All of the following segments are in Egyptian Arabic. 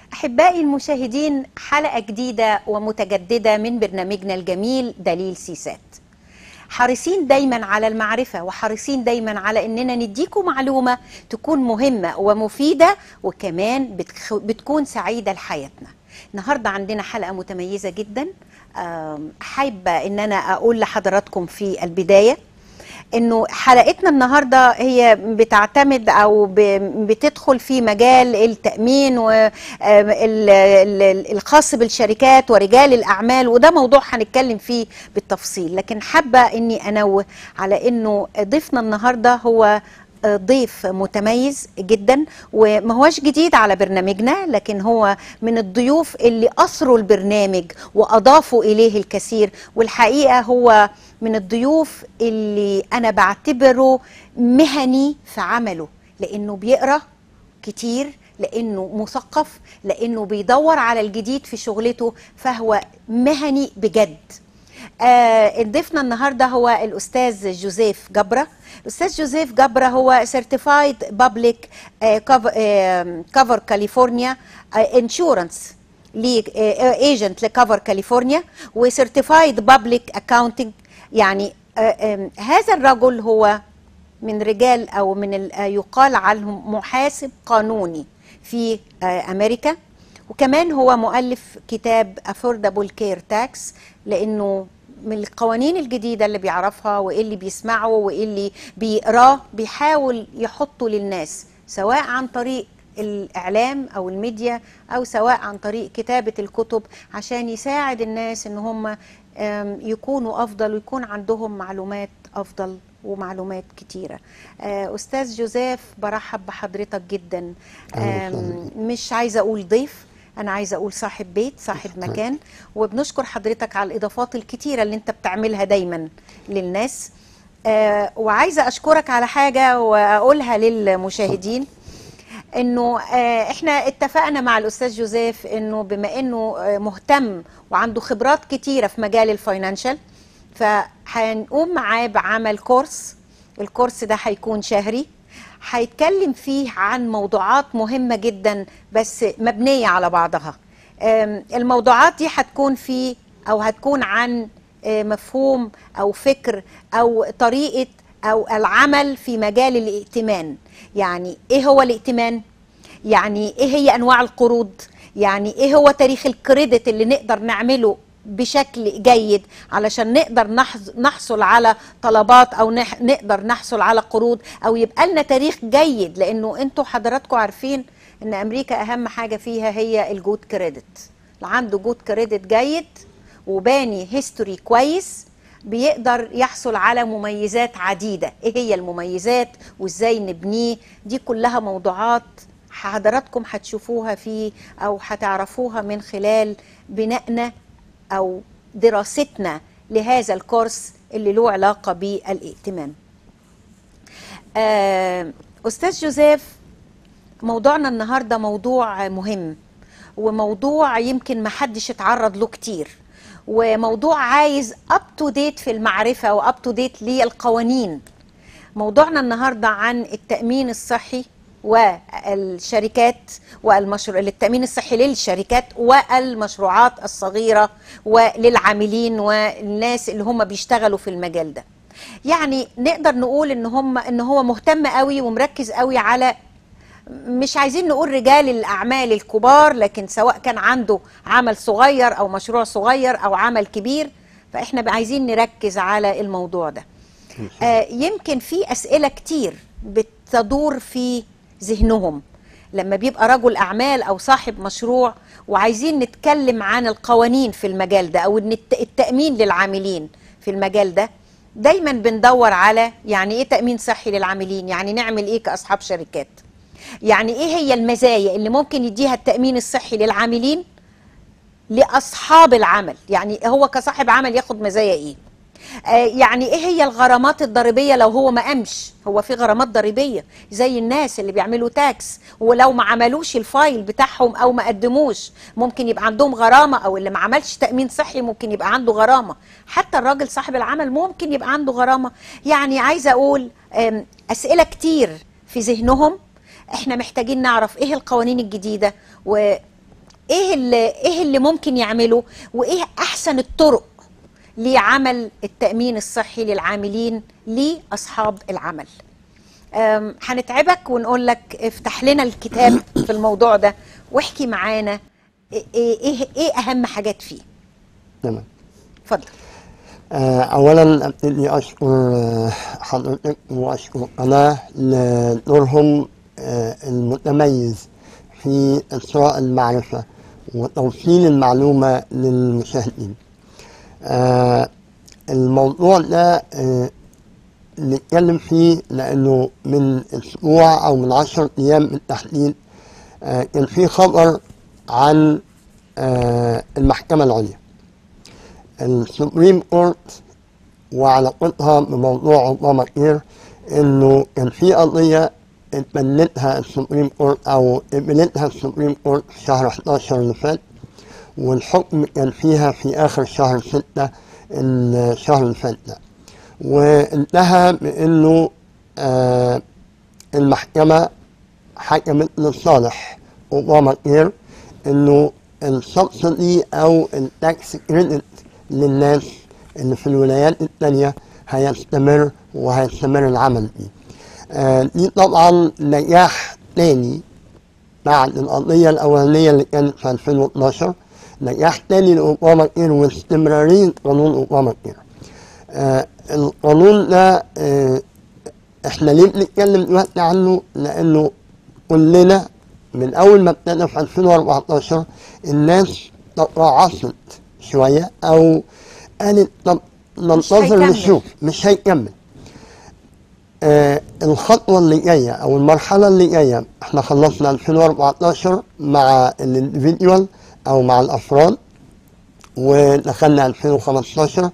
أحبائي المشاهدين حلقة جديدة ومتجددة من برنامجنا الجميل دليل سيسات حريصين دايما على المعرفة وحريصين دايما على اننا نديكم معلومة تكون مهمة ومفيدة وكمان بتخ... بتكون سعيدة لحياتنا النهاردة عندنا حلقة متميزة جدا آم، حابة ان انا اقول لحضراتكم في البداية انه حلقتنا النهارده هي بتعتمد او ب- بتدخل في مجال التامين والخاص بالشركات ورجال الاعمال وده موضوع هنتكلم فيه بالتفصيل لكن حابه اني انوه على انه ضيفنا النهارده هو ضيف متميز جدا وما هوش جديد على برنامجنا لكن هو من الضيوف اللي أثروا البرنامج وأضافوا إليه الكثير والحقيقة هو من الضيوف اللي أنا بعتبره مهني في عمله لأنه بيقرأ كتير لأنه مثقف لأنه بيدور على الجديد في شغلته فهو مهني بجد آه، ضيفنا النهارده هو الاستاذ جوزيف جبره الاستاذ جوزيف جبره هو سيرتيفايد بابليك كفر كاليفورنيا انشورنس ايجنت لكفر كاليفورنيا وسيرتيفايد بابليك اكاونتنج يعني آه، آم، هذا الرجل هو من رجال او من ال- آه، يقال عنهم محاسب قانوني في آه، امريكا وكمان هو مؤلف كتاب Affordable Care Tax لانه من القوانين الجديدة اللي بيعرفها وايه اللي بيسمعه وايه اللي بيقراه بيحاول يحطه للناس سواء عن طريق الاعلام او الميديا او سواء عن طريق كتابة الكتب عشان يساعد الناس ان هم آم، يكونوا افضل ويكون عندهم معلومات افضل ومعلومات كتيرة آه، أستاذ جوزيف برحب بحضرتك جدا أهلا آم، مش عايزة أقول ضيف أنا عايزة أقول صاحب بيت صاحب مكان وبنشكر حضرتك على الإضافات الكتيرة اللي أنت بتعملها دايما للناس آه، وعايزة أشكرك على حاجة وأقولها للمشاهدين انه آه، احنا اتفقنا مع الاستاذ جوزيف انه بما انه آه، مهتم وعنده خبرات كتيره في مجال الفاينانشال فهنقوم معاه بعمل كورس الكورس ده هيكون شهري هيتكلم فيه عن موضوعات مهمه جدا بس مبنيه على بعضها آم، الموضوعات دي هتكون في او هتكون عن آه، مفهوم او فكر او طريقه او العمل في مجال الائتمان يعني ايه هو الائتمان يعني ايه هي انواع القروض يعني ايه هو تاريخ الكريدت اللي نقدر نعمله بشكل جيد علشان نقدر نحظ- نحصل على طلبات او نح- نقدر نحصل على قروض او يبقى لنا تاريخ جيد لانه انتوا حضراتكم عارفين ان امريكا اهم حاجه فيها هي الجود كريدت اللي عنده جود كريدت جيد وباني هيستوري كويس بيقدر يحصل على مميزات عديدة ايه هي المميزات وازاي نبنيه دي كلها موضوعات حضراتكم هتشوفوها فيه او هتعرفوها من خلال بنائنا او دراستنا لهذا الكورس اللي له علاقة بالائتمان آه، استاذ جوزيف موضوعنا النهارده موضوع مهم وموضوع يمكن ما حدش اتعرض له كتير وموضوع عايز اب تو ديت في المعرفه واب تو ديت للقوانين موضوعنا النهارده عن التامين الصحي والشركات والمشروع التامين الصحي للشركات والمشروعات الصغيره وللعاملين والناس اللي هم بيشتغلوا في المجال ده يعني نقدر نقول ان هم ان هو مهتم قوي ومركز قوي على مش عايزين نقول رجال الأعمال الكبار لكن سواء كان عنده عمل صغير أو مشروع صغير أو عمل كبير فإحنا بقى عايزين نركز على الموضوع ده آه يمكن في أسئلة كتير بتدور في ذهنهم لما بيبقى رجل أعمال أو صاحب مشروع وعايزين نتكلم عن القوانين في المجال ده أو إن الت- التأمين للعاملين في المجال ده دايما بندور على يعني ايه تأمين صحي للعاملين يعني نعمل ايه كأصحاب شركات يعني ايه هي المزايا اللي ممكن يديها التأمين الصحي للعاملين لأصحاب العمل يعني هو كصاحب عمل ياخد مزايا ايه آه يعني ايه هي الغرامات الضريبيه لو هو ما قامش هو في غرامات ضريبيه زي الناس اللي بيعملوا تاكس ولو ما عملوش الفايل بتاعهم او ما قدموش ممكن يبقى عندهم غرامه او اللي ما عملش تامين صحي ممكن يبقى عنده غرامه حتى الراجل صاحب العمل ممكن يبقى عنده غرامه يعني عايزه اقول آم، اسئله كتير في ذهنهم احنا محتاجين نعرف ايه القوانين الجديده و ايه اللي ايه اللي ممكن يعمله وايه احسن الطرق لعمل التامين الصحي للعاملين لاصحاب العمل أم، هنتعبك ونقول لك افتح لنا الكتاب في الموضوع ده واحكي معانا ايه ايه, إيه اهم حاجات فيه تمام اتفضل آه، اولا ابتدي اشكر آه، حضرتك واشكر القناه لدورهم آه، المتميز في اثراء المعرفه وتوصيل المعلومه للمشاهدين آه، الموضوع ده آه، نتكلم فيه لانه من اسبوع او من عشر ايام بالتحديد آه، كان في خبر عن آه، المحكمه العليا السوبريم كورت وعلاقتها بموضوع اوباما كير انه كان في قضيه اتبنتها السوبريم كورت او قبلتها السوبريم كورت في شهر 11 اللي فات والحكم كان فيها في اخر شهر 6 الشهر اللي فات ده وانتهى بانه آه المحكمه حكمت لصالح اوباما كير انه السبسيدي او التاكس كريدت للناس اللي في الولايات التانية هيستمر وهيستمر العمل بيه. آه دي طبعا نجاح تاني بعد القضية الأولانية اللي كانت في 2012 نجاح تاني لأوباما كير واستمرارية قانون أوباما كير. آه القانون ده آه احنا ليه بنتكلم دلوقتي عنه؟ لأنه كلنا من أول ما ابتدى في 2014 الناس تقاعست شوية أو قالت طب ننتظر هيكمل. نشوف مش هيكمل آه الخطوة اللي جاية أو المرحلة اللي جاية احنا خلصنا 2014 مع الانديفيديوال أو مع الأفراد ودخلنا 2015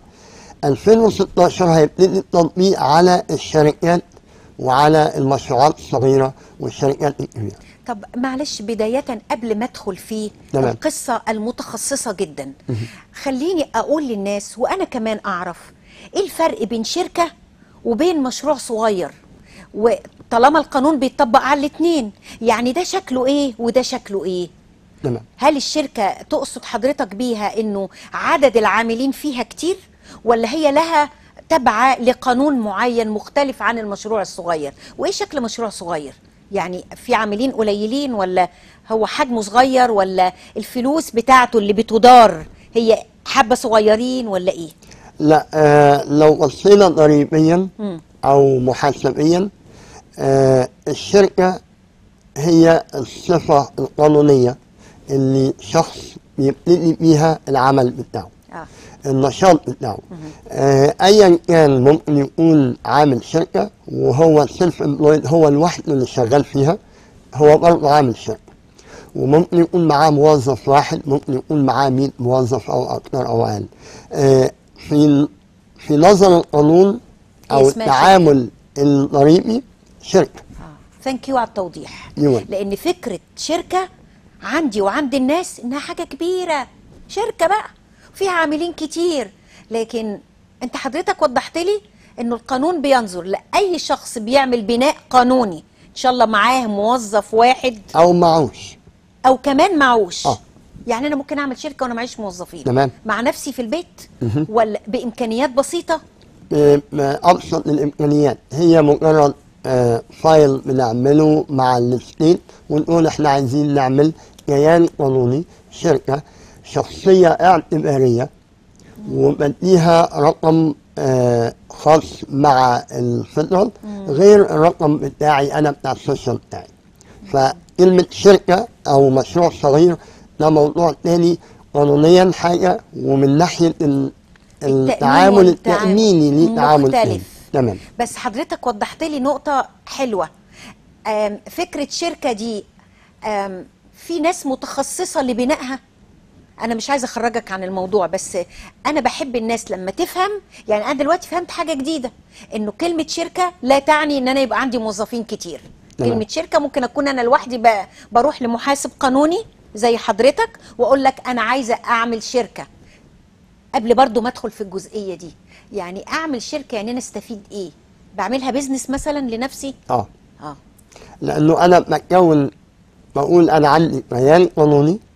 2016 هيبتدي التطبيق على الشركات وعلى المشروعات الصغيرة والشركات الكبيرة طب معلش بداية قبل ما ادخل في تمام. القصة المتخصصة جدا خليني اقول للناس وانا كمان اعرف ايه الفرق بين شركة وبين مشروع صغير وطالما القانون بيطبق على الاتنين يعني ده شكله ايه وده شكله ايه تمام هل الشركة تقصد حضرتك بيها انه عدد العاملين فيها كتير ولا هي لها تبع لقانون معين مختلف عن المشروع الصغير وايه شكل مشروع صغير يعني في عاملين قليلين ولا هو حجمه صغير ولا الفلوس بتاعته اللي بتدار هي حبة صغيرين ولا ايه لا آه لو بصينا ضريبيا او محاسبيا آه الشركه هي الصفه القانونيه اللي شخص بيبتدي بيها العمل بتاعه اه النشاط بتاعه آه ايا كان ممكن يكون عامل شركه وهو سيلف امبلويد هو لوحده اللي شغال فيها هو برضه عامل شركه وممكن يكون معاه موظف واحد ممكن يكون معاه 100 موظف او اكثر او اقل آه في في نظر القانون هي او اسمها التعامل الضريبي شركه ثانك يو على التوضيح يوه. لان فكره شركه عندي وعند الناس انها حاجه كبيره شركه بقى فيها عاملين كتير لكن انت حضرتك وضحت لي انه القانون بينظر لاي شخص بيعمل بناء قانوني ان شاء الله معاه موظف واحد او معوش او كمان معوش آه. يعني انا ممكن اعمل شركه وانا معيش موظفين تمام. مع نفسي في البيت ولا بامكانيات بسيطه بأبسط الإمكانيات هي مجرد آه، فايل بنعمله مع الستيت ونقول احنا عايزين نعمل كيان قانوني شركة شخصية اعتبارية وبديها رقم آه، خاص مع الفيدرال غير الرقم بتاعي انا بتاع السوشيال بتاعي فكلمة شركة أو مشروع صغير ده موضوع تاني قانونيا حاجة ومن ناحية ال- التعامل والتعامل التأميني ليه تعامل مختلف. تاني تمام بس حضرتك وضحت لي نقطة حلوة آم، فكرة شركة دي آم، في ناس متخصصة لبنائها أنا مش عايزة أخرجك عن الموضوع بس أنا بحب الناس لما تفهم يعني أنا دلوقتي فهمت حاجة جديدة إنه كلمة شركة لا تعني إن أنا يبقى عندي موظفين كتير تمام. كلمة شركة ممكن أكون أنا لوحدي ب- بروح لمحاسب قانوني زي حضرتك وأقول لك أنا عايزة أعمل شركة قبل برضو ما ادخل في الجزئيه دي يعني اعمل شركه يعني انا استفيد ايه بعملها بيزنس مثلا لنفسي اه اه لأنه أنا بكون بقول أنا عندي كيان قانوني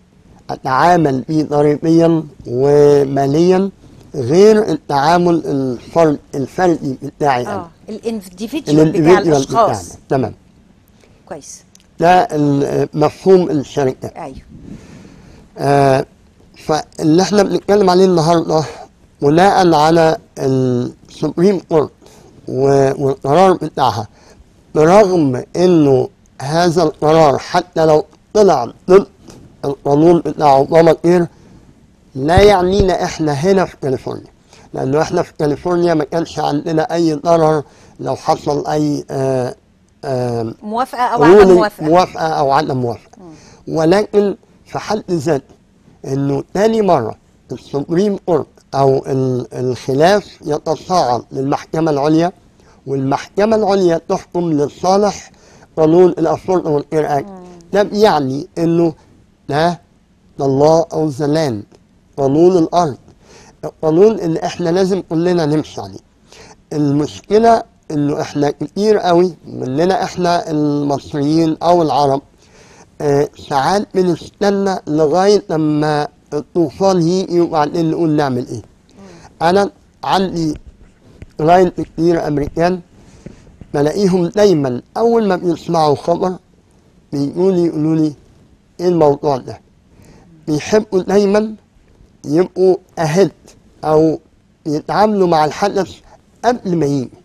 اتعامل بيه ضريبيا وماليا غير التعامل الفرد الفردي بتاعي انا اه الانديفيديوال بتاع الانdividual الاشخاص بتاعنا. تمام كويس ده ال- مفهوم الشركه ايوه آه فاللي احنا بنتكلم عليه النهارده بناء على السبريم كورت والقرار بتاعها برغم انه هذا القرار حتى لو طلع ضد القانون بتاع اوباما كير لا يعنينا احنا هنا في كاليفورنيا لانه احنا في كاليفورنيا ما كانش عندنا اي ضرر لو حصل اي آه آه موافقه او عدم ruling موافقه موافقة أو عدم موافقة ولكن في حد ذاته إنه تاني مرة السبريم كورت أو ال- الخلاف يتصاعد للمحكمة العليا والمحكمة العليا تحكم لصالح قانون الأفورد كير أكت ده بيعني إنه ده the law of the land قانون الأرض القانون اللي إحنا لازم كلنا نمشي عليه المشكلة انه احنا كتير قوي مننا احنا المصريين او العرب آه ساعات بنستنى لغاية لما الطوفان يجي وبعدين نقول نعمل ايه انا عندي كلاينت كتير امريكان بلاقيهم دايما اول ما بيسمعوا خبر بيقولوا يقولوا لي ايه الموضوع ده بيحبوا دايما يبقوا اهد او يتعاملوا مع الحدث قبل ما يجي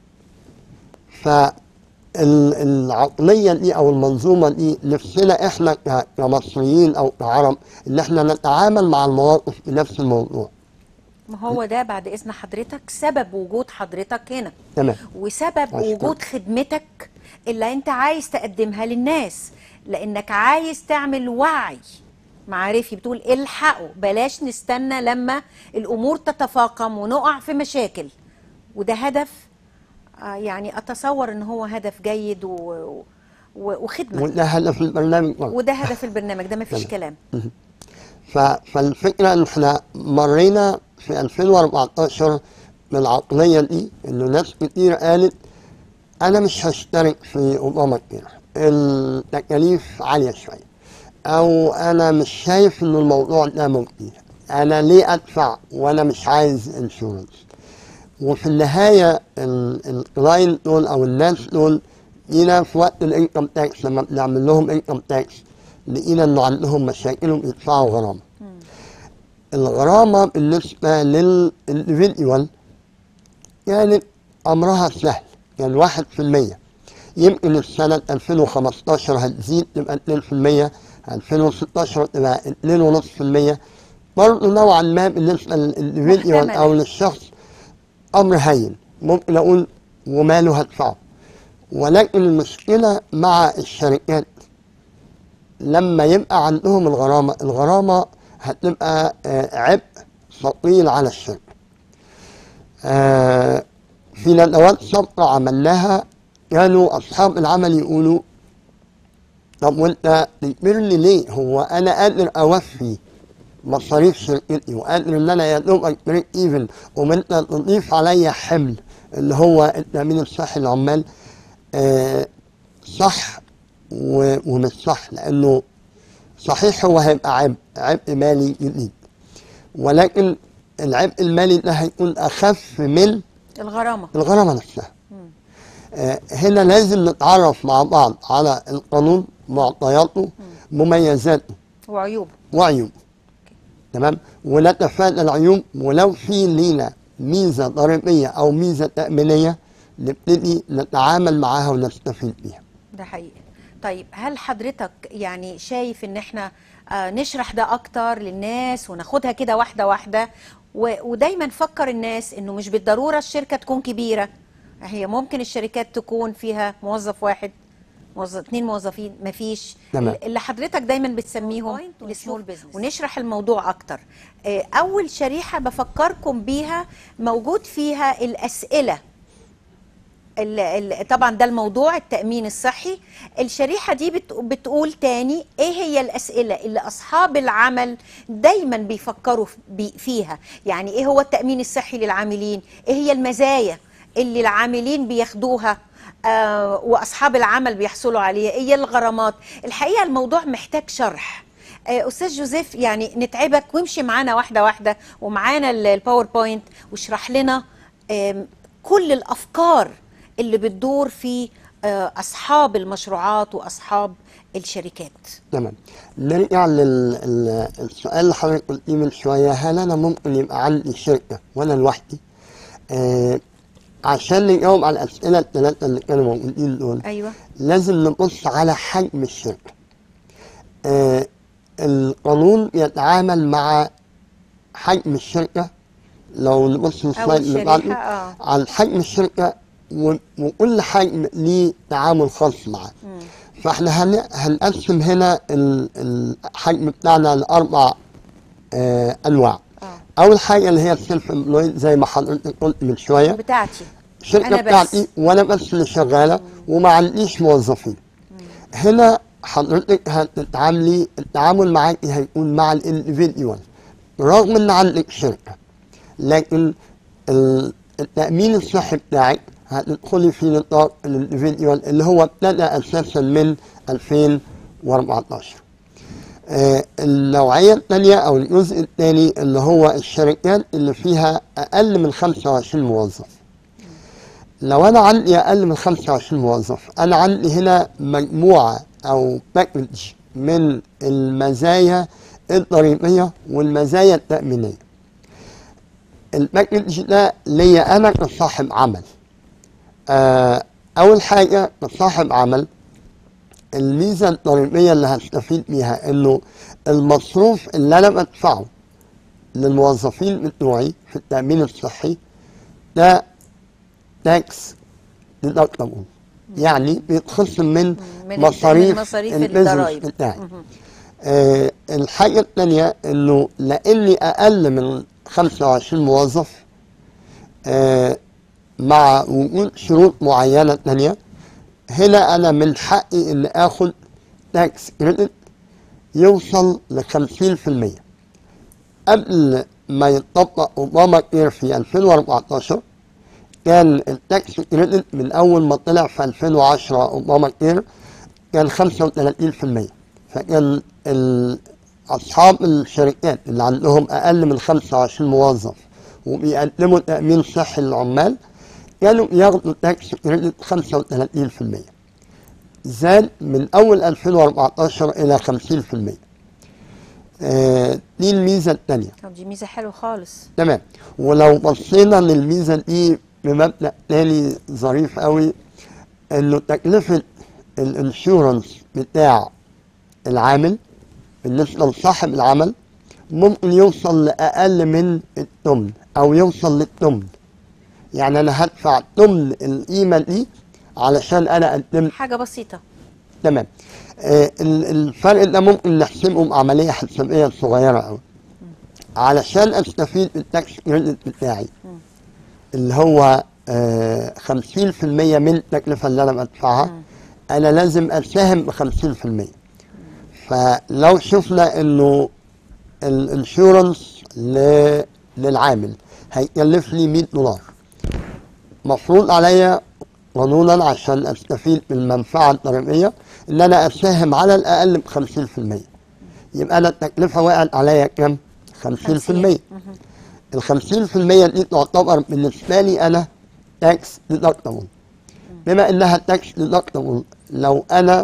فالعقلية دي أو المنظومة دي نفسنا إحنا ك- كمصريين أو كعرب إن إحنا نتعامل مع المواقف بنفس الموضوع ما هو ده بعد اذن حضرتك سبب وجود حضرتك هنا تمام وسبب أشكرك. وجود خدمتك اللي انت عايز تقدمها للناس لانك عايز تعمل وعي معرفي بتقول الحقوا بلاش نستنى لما الامور تتفاقم ونقع في مشاكل وده هدف آه، يعني اتصور ان هو هدف جيد و... و... وخدمه وده هدف البرنامج برضه. وده هدف البرنامج ده مفيش تمام. كلام ف... فالفكرة إن إحنا مرينا في 2014 بالعقلية دي إنه ناس كتير قالت أنا مش هشترك في أوباما كير التكاليف عالية شوية أو أنا مش شايف إن الموضوع ده مجدي أنا ليه أدفع وأنا مش عايز انشورنس وفي النهاية الكلاينت دول أو الناس دول جينا في وقت الانكم تاكس لما بنعمل لهم انكم تاكس لقينا إنه عندهم مشاكل وبيدفعوا غرامة الغرامة بالنسبة للإنديفيديوال كانت أمرها سهل كان واحد في المية يمكن السنة 2015 هتزيد تبقى 2% 2016 تبقى 2.5% برضه نوعا ما بالنسبة للإنديفيديوال محتملة. أو للشخص أمر هين ممكن أقول وماله هدفعه ولكن المشكلة مع الشركات لما يبقى عندهم الغرامة الغرامة هتبقى آه، عبء ثقيل على الشركة آه، في ندوات سابقة عملناها كانوا أصحاب العمل يقولوا طب وانت تجبرني ليه هو أنا قادر أوفي مصاريف شركتي وقادر إن أنا يا دوبك بريك إيفن وانت تضيف عليا حمل اللي هو التأمين الصحي للعمال آه، صح و- ومش صح لأنه صحيح هو هيبقى عبء عبء مالي جديد ولكن العبء المالي ده هيكون أخف من الغرامه الغرامة نفسها آه، هنا لازم نتعرف مع بعض على القانون معطياته مميزاته وعيوبه وعيوبه تمام ونتفادى العيوب ولو في لينا ميزة ضريبية أو ميزة تأمينية نبتدي نتعامل معاها ونستفيد بيها ده حقيقي طيب هل حضرتك يعني شايف ان احنا آه نشرح ده اكتر للناس وناخدها كده واحده واحده و- ودايما فكر الناس انه مش بالضروره الشركه تكون كبيره هي ممكن الشركات تكون فيها موظف واحد موظف اتنين موظفين مفيش تمام. اللي حضرتك دايما بتسميهم السمول بزنس ونشرح الموضوع اكتر آه، اول شريحه بفكركم بيها موجود فيها الاسئله ال- ال- طبعا ده الموضوع التأمين الصحي الشريحة دي بت- بتقول تاني ايه هي الأسئلة اللي أصحاب العمل دايما بيفكروا في- بي- فيها يعني ايه هو التأمين الصحي للعاملين ايه هي المزايا اللي العاملين بياخدوها آه واصحاب العمل بيحصلوا عليها ايه هي الغرامات الحقيقه الموضوع محتاج شرح آه، استاذ جوزيف يعني نتعبك وامشي معانا واحده واحده ومعانا ال- الباوربوينت واشرح لنا آم، كل الافكار اللي بتدور في آه، اصحاب المشروعات واصحاب الشركات تمام نرجع للسؤال اللي حضرتك قلتيه من شويه هل انا ممكن يبقى عندي شركه وانا لوحدي؟ آه عشان نجاوب على الاسئله الثلاثه اللي كانوا موجودين دول ايوه لازم نبص على حجم الشركه. آه القانون يتعامل مع حجم الشركه لو نبص او السلايد اللي بعده الشريحه اه عن حجم الشركه و- وكل حجم ليه تعامل خاص معاه. فاحنا هن- هنقسم هنا ال- الحجم بتاعنا لاربع آه انواع. اه اول حاجه اللي هي السيلف امبلويد زي ما حضرتك قلت من شويه بتاعتي الشركه أنا بس. بتاعتي وانا بس اللي شغاله وما عنديش موظفين. هنا حضرتك هتتعاملي التعامل معاكي هيكون مع الانديفيديوال رغم ان عندك شركه لكن ال- التامين الصحي بتاعك هتدخلي في نطاق الانديفيديوال اللي هو ابتدى اساسا من 2014 آه، النوعية الثانية أو الجزء الثاني اللي هو الشركات اللي فيها أقل من 25 موظف. لو أنا عندي أقل من 25 موظف، أنا عندي هنا مجموعة أو باكج من المزايا الضريبية والمزايا التأمينية. الباكج ده ليا أنا كصاحب عمل. آه، أول حاجة كصاحب عمل الميزه الضريبيه اللي هستفيد بيها انه المصروف اللي انا بدفعه للموظفين بتوعي في التامين الصحي ده تاكس ديدكتبل يعني بيتخصم من, من مصاريف من مصاريف البيزنس الضرايب. بتاعي آه الحاجه الثانيه انه لاني اقل من 25 موظف آه مع وجود شروط معينه ثانيه هنا انا من حقي ان اخد تاكس كريدت يوصل ل 50% قبل ما يطبق اوباما كير في 2014 كان التاكس كريدت من اول ما طلع في 2010 اوباما كير كان 35% فكان ال- اصحاب الشركات اللي عندهم اقل من 25 موظف وبيقدموا تامين صحي للعمال كانوا ياخدوا تاكس كريدت 35% زاد من اول 2014 الى 50% آه دي الميزه الثانيه طب دي ميزه حلوه خالص تمام ولو بصينا للميزه دي بمبدا تاني ظريف قوي انه تكلفه الانشورنس بتاع العامل بالنسبه لصاحب العمل ممكن يوصل لاقل من الثمن او يوصل للثمن يعني انا هدفع ثمن القيمه دي علشان انا قدمت حاجه بسيطه تمام آه ال- الفرق ده ممكن نحسبه بعمليه حسابيه صغيره قوي علشان استفيد بالتاكس كريدت بتاعي اللي هو آه 50% من التكلفه اللي انا بدفعها انا لازم اساهم ب 50% فلو شفنا انه الانشورنس ل- للعامل هيكلف لي 100 دولار مفروض عليا قانونا عشان استفيد من المنفعه الضريبيه ان انا اساهم على الاقل ب 50% يبقى انا التكلفه وقعت عليا كام؟ 50% ال 50% دي تعتبر بالنسبه لي انا تاكس ديدكتبل بما انها تاكس ديدكتبل لو انا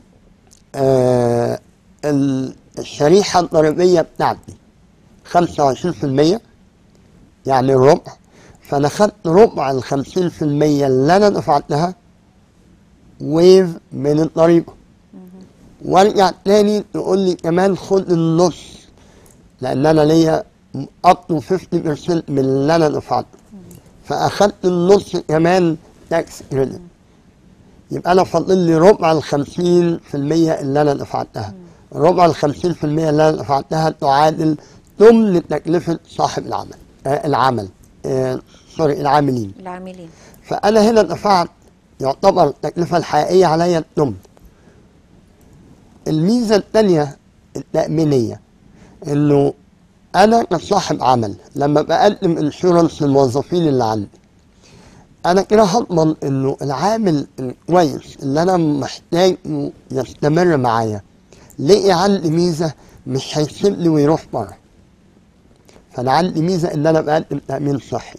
آه ال- الشريحه الضريبيه بتاعتي 25% يعني الربع فانا خدت ربع ال 50% اللي انا دفعتها ويف من الضريبه وارجع تاني تقول لي كمان خد النص لان انا ليا up to 50% من اللي انا دفعته فاخدت النص كمان تاكس كريدت يبقى انا فاضل لي ربع ال 50% اللي انا دفعتها ربع ال 50% اللي انا دفعتها تعادل ثمن تكلفه صاحب العمل آه العمل آه سوري العاملين العاملين فانا هنا دفعت يعتبر التكلفه الحقيقيه عليا الثمن الميزه الثانيه التامينيه انه انا كصاحب عمل لما بقدم انشورنس للموظفين اللي عندي انا كده هضمن انه العامل الكويس اللي انا محتاج يستمر معايا لقي عندي ميزه مش هيسيب لي ويروح بره فانا عندي ميزه ان انا بقدم تامين صحي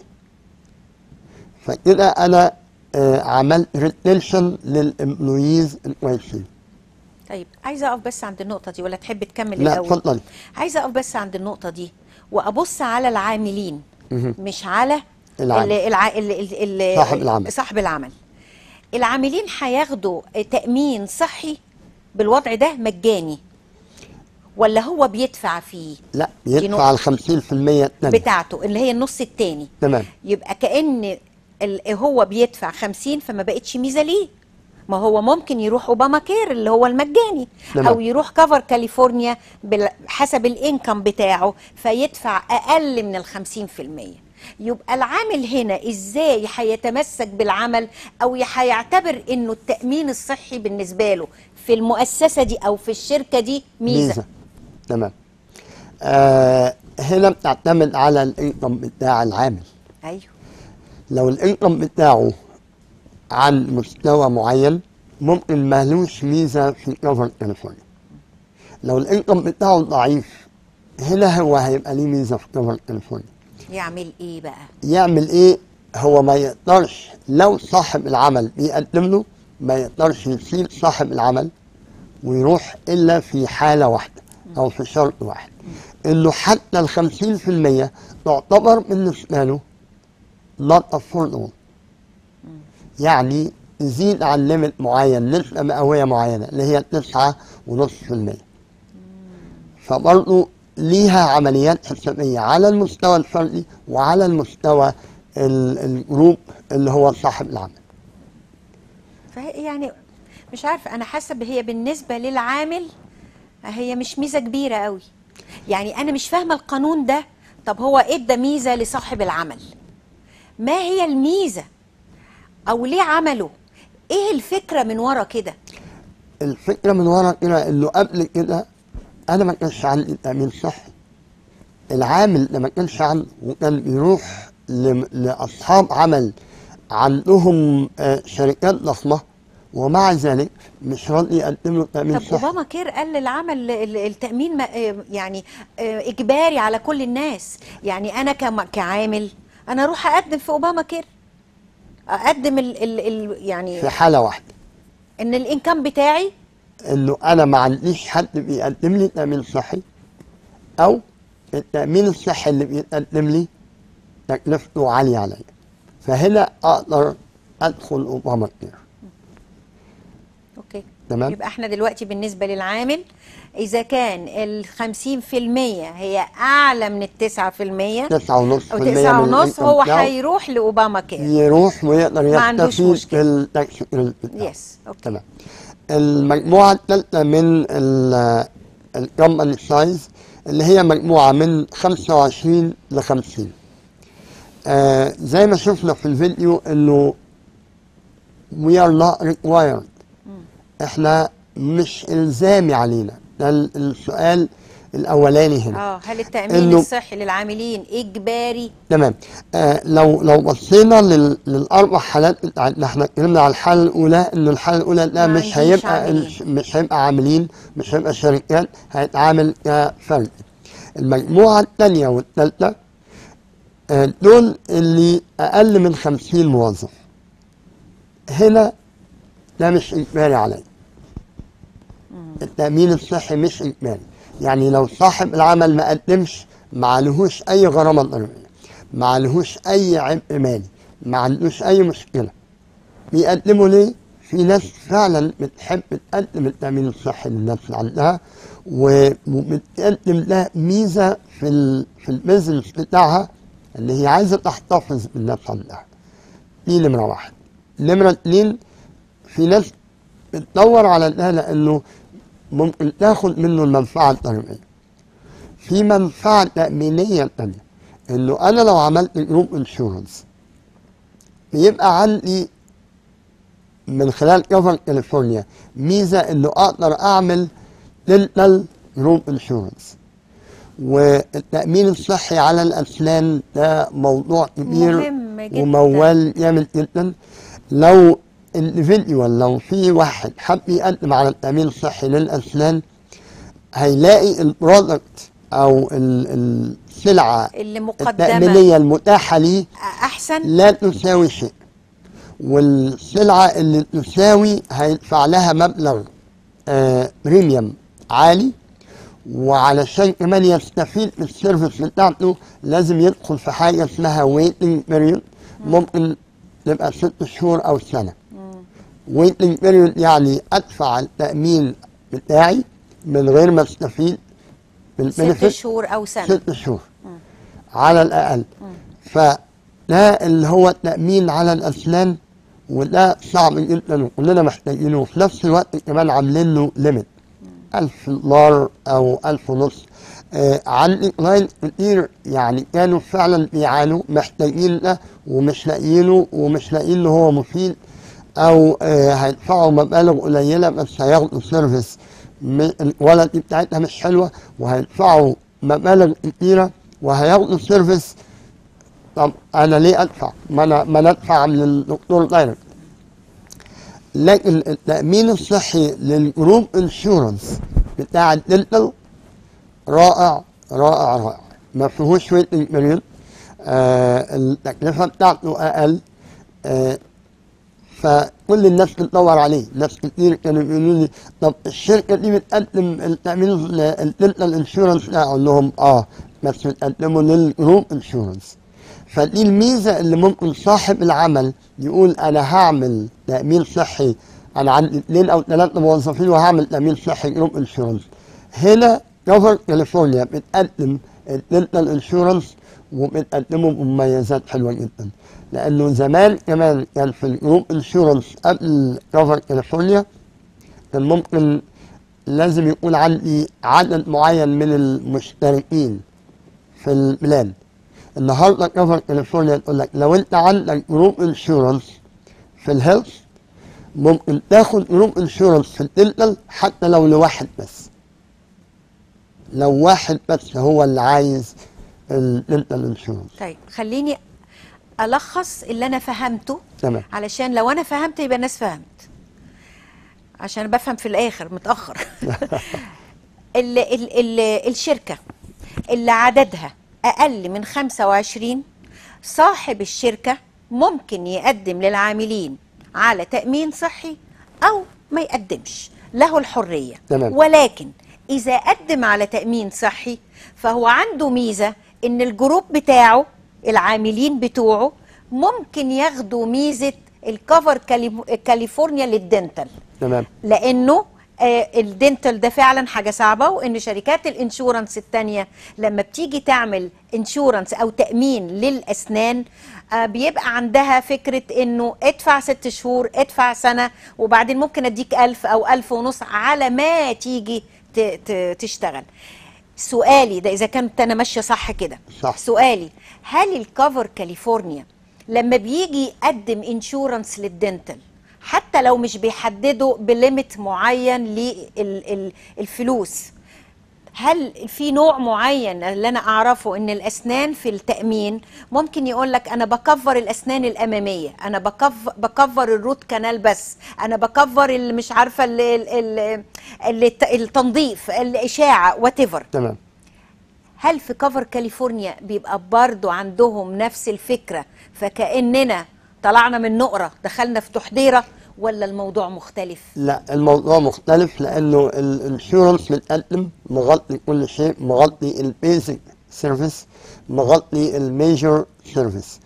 فكده انا آه عملت ريتنشن للامبلويز الكويسين طيب عايزه اقف بس عند النقطه دي ولا تحب تكمل لا الاول اتفضلي عايزه اقف بس عند النقطه دي وابص على العاملين مهم. مش على العامل. ال- الع... ال... ال... ال... صاحب العمل. صاحب العمل العاملين هياخدوا تامين صحي بالوضع ده مجاني ولا هو بيدفع فيه لا دي يدفع نقطة. ال 50% الثانيه بتاعته اللي هي النص التاني تمام يبقى كأن ال- هو بيدفع 50 فما بقتش ميزة ليه ما هو ممكن يروح اوباما كير اللي هو المجاني تمام. او يروح كفر كاليفورنيا بال- حسب الانكم بتاعه فيدفع اقل من ال 50% يبقى العامل هنا ازاي هيتمسك بالعمل او هيعتبر انه التامين الصحي بالنسبه له في المؤسسه دي او في الشركه دي ميزه, ميزه تمام آه هنا بتعتمد على الانكم بتاع العامل ايوه لو الانكم بتاعه عن مستوى معين ممكن مالوش ميزه في كفر كاليفورنيا لو الانكم بتاعه ضعيف هنا هو هيبقى ليه ميزه في كفر كاليفورنيا يعمل ايه بقى يعمل ايه هو ما يقدرش لو صاحب العمل بيقدم له ما يقدرش يسيب صاحب العمل ويروح الا في حاله واحده او في شرط واحد انه حتى ال 50% تعتبر بالنسبه له not affordable يعني يزيد عن ليميت معين نسبه مئويه معينه اللي هي 9.5% فبرضه ليها عمليات حسابية على المستوى الفردي وعلى المستوى ال- الجروب اللي هو صاحب العمل فهي يعني مش عارفه انا حاسه هي بالنسبه للعامل هي مش ميزه كبيره قوي يعني انا مش فاهمه القانون ده طب هو ادى ميزه لصاحب العمل ما هي الميزه او ليه عمله ايه الفكره من ورا كده الفكرة من ورا كده انه قبل كده انا ما كانش عندي تأمين صحي العامل لما كانش عنده وكان بيروح ل- لأصحاب عمل عندهم آه، شركات ضخمة ومع ذلك مش راضي يقدم له تأمين طب صحي اوباما كير قال للعمل ال- التامين ما- آه، يعني آه، اجباري على كل الناس يعني انا كم- كعامل انا اروح اقدم في اوباما كير اقدم ال ال ال يعني في حالة واحدة ان الانكم بتاعي انه انا ما عنديش حد بيقدم لي تامين صحي او التامين الصحي اللي بيتقدم لي تكلفته عاليه عليا فهنا اقدر ادخل اوباما كير اوكي تمام. يبقى احنا دلوقتي بالنسبه للعامل اذا كان ال 50% هي اعلى من ال 9% تسعة ونص او في المية 9 من ونص الإنكم هو بتاعه هيروح لاوباما كير يروح ويقدر ما عندوش يستفيد مشكلة. بالتاكس كريدت بتاعه. يس اوكي تمام المجموعة الثالثة من الكومباني سايز اللي هي مجموعة من 25 ل 50 آه زي ما شفنا في الفيديو انه we are not required احنا مش الزامي علينا ده ال- السؤال الاولاني هنا اه هل التامين إنه- الصحي للعاملين اجباري تمام آه لو لو بصينا لل للاربع حالات بتاعتنا احنا اتكلمنا على الحاله الاولى ان الحاله الاولى ده ما مش عنديش هيبقى عاملين. الش- مش هيبقى عاملين مش هيبقى شركات هيتعامل كفرد المجموعه الثانيه والثالثه آه دول اللي اقل من 50 موظف هنا ده مش اجباري عليا التأمين الصحي مش إجباري يعني لو صاحب العمل ما قدمش ما عليهوش أي غرامة ضريبية ما عليهوش أي عبء مالي ما عندوش أي مشكلة بيقدموا ليه؟ في ناس فعلا بتحب تقدم التأمين الصحي للناس اللي عندها و- وبتقدم ده ميزة في ال في البيزنس بتاعها اللي هي عايزة تحتفظ بالناس عندها دي نمرة واحد نمرة اتنين في ناس بتدور على ده لانه ممكن تاخد منه المنفعه الضريبيه. في منفعه تامينيه تانيه انه انا لو عملت جروب انشورنس بيبقى عندي من خلال كفر كاليفورنيا ميزه انه اقدر اعمل دنتال جروب انشورنس والتامين الصحي على الاسنان ده موضوع كبير مهم جداً. وموال جامد جدا لو individual لو في واحد حب يقدم على التامين الصحي للاسنان هيلاقي البرودكت او ال- السلعه اللي مقدمه التأمينية المتاحة ليه احسن لا تساوي شيء والسلعة اللي تساوي هيدفع لها مبلغ آه بريميوم عالي وعلشان كمان يستفيد من السيرفيس بتاعته لازم يدخل في حاجة اسمها ويتنج بيريود ممكن تبقى ست شهور أو سنة ويتنج بيريود يعني أدفع التأمين بتاعي من غير ما استفيد من ست benefit شهور او سنه ست شهور على الأقل فده اللي هو التأمين على الأسنان وده صعب جدا وكلنا محتاجينه وفي نفس الوقت كمان عاملين له ليميت 1000 دولار أو 1000 ونص آه عندي كلاينت كتير يعني كانوا فعلا بيعانوا محتاجين ده ومش لاقيينه ومش لاقيين له هو مفيد او آه هيدفعوا مبالغ قليله بس هياخدوا سيرفيس م- الكواليتي بتاعتها مش حلوه وهيدفعوا مبالغ كتيره وهياخدوا سيرفيس طب انا ليه ادفع؟ ما انا ما انا ادفع من الدكتور دايركت لكن التامين الصحي للجروب انشورنس بتاع الدنتال رائع رائع رائع ما فيهوش ويتنج بيريود آه التكلفه بتاعته اقل آه فكل الناس بتدور عليه ناس كتير كانوا بيقولوا لي طب الشركه دي بتقدم التامين الدنتال انشورنس ده اقول لهم اه بس بتقدمه للجروب انشورنس فدي الميزه اللي ممكن صاحب العمل يقول انا هعمل تامين صحي انا عندي اثنين او ثلاثه موظفين وهعمل تامين صحي جروب انشورنس هنا كفر كاليفورنيا بتقدم الدنتال انشورنس وبتقدمه بمميزات حلوه جدا لانه زمان كمان كان في الجروب انشورنس قبل كفر كاليفورنيا كان ممكن لازم يكون عندي عدد معين من المشتركين في البلاد النهارده كفر كاليفورنيا تقول لك لو انت عندك جروب انشورنس في الهيلث ممكن تاخد جروب انشورنس في الدنتال حتى لو لواحد بس لو واحد بس هو اللي عايز الدنتال انشورنس طيب خليني الخص اللي انا فهمته تمام علشان لو انا فهمت يبقى الناس فهمت عشان بفهم في الاخر متاخر ال ال ال الشركه اللي عددها اقل من 25 صاحب الشركه ممكن يقدم للعاملين على تامين صحي او ما يقدمش له الحريه تمام. ولكن اذا قدم على تامين صحي فهو عنده ميزه ان الجروب بتاعه العاملين بتوعه ممكن ياخدوا ميزه الكفر كاليف- كاليفورنيا للدنتال تمام لانه آه، الدنتال ده فعلا حاجه صعبه وان شركات الانشورنس التانية لما بتيجي تعمل انشورنس او تامين للاسنان آه، بيبقى عندها فكره انه ادفع ست شهور ادفع سنه وبعدين ممكن اديك ألف او ألف ونص على ما تيجي ت- ت- تشتغل سؤالي ده اذا كنت انا ماشيه صح كده صح. سؤالي هل الكفر كاليفورنيا لما بيجي يقدم انشورنس للدنتال حتى لو مش بيحددوا بليمت معين للفلوس هل في نوع معين اللي انا اعرفه ان الاسنان في التامين ممكن يقول لك انا بكفر الاسنان الاماميه انا بكفر بكفر الروت كانال بس انا بكفر اللي مش عارفه ال- ال- ال- الت- التنظيف الاشاعه وات تمام هل في كفر كاليفورنيا بيبقى برضو عندهم نفس الفكرة فكأننا طلعنا من نقرة دخلنا في تحضيرة ولا الموضوع مختلف لا الموضوع مختلف لانه الانشورنس بتقدم مغطي كل شيء مغطي البيزك سيرفيس مغطي الميجر سيرفيس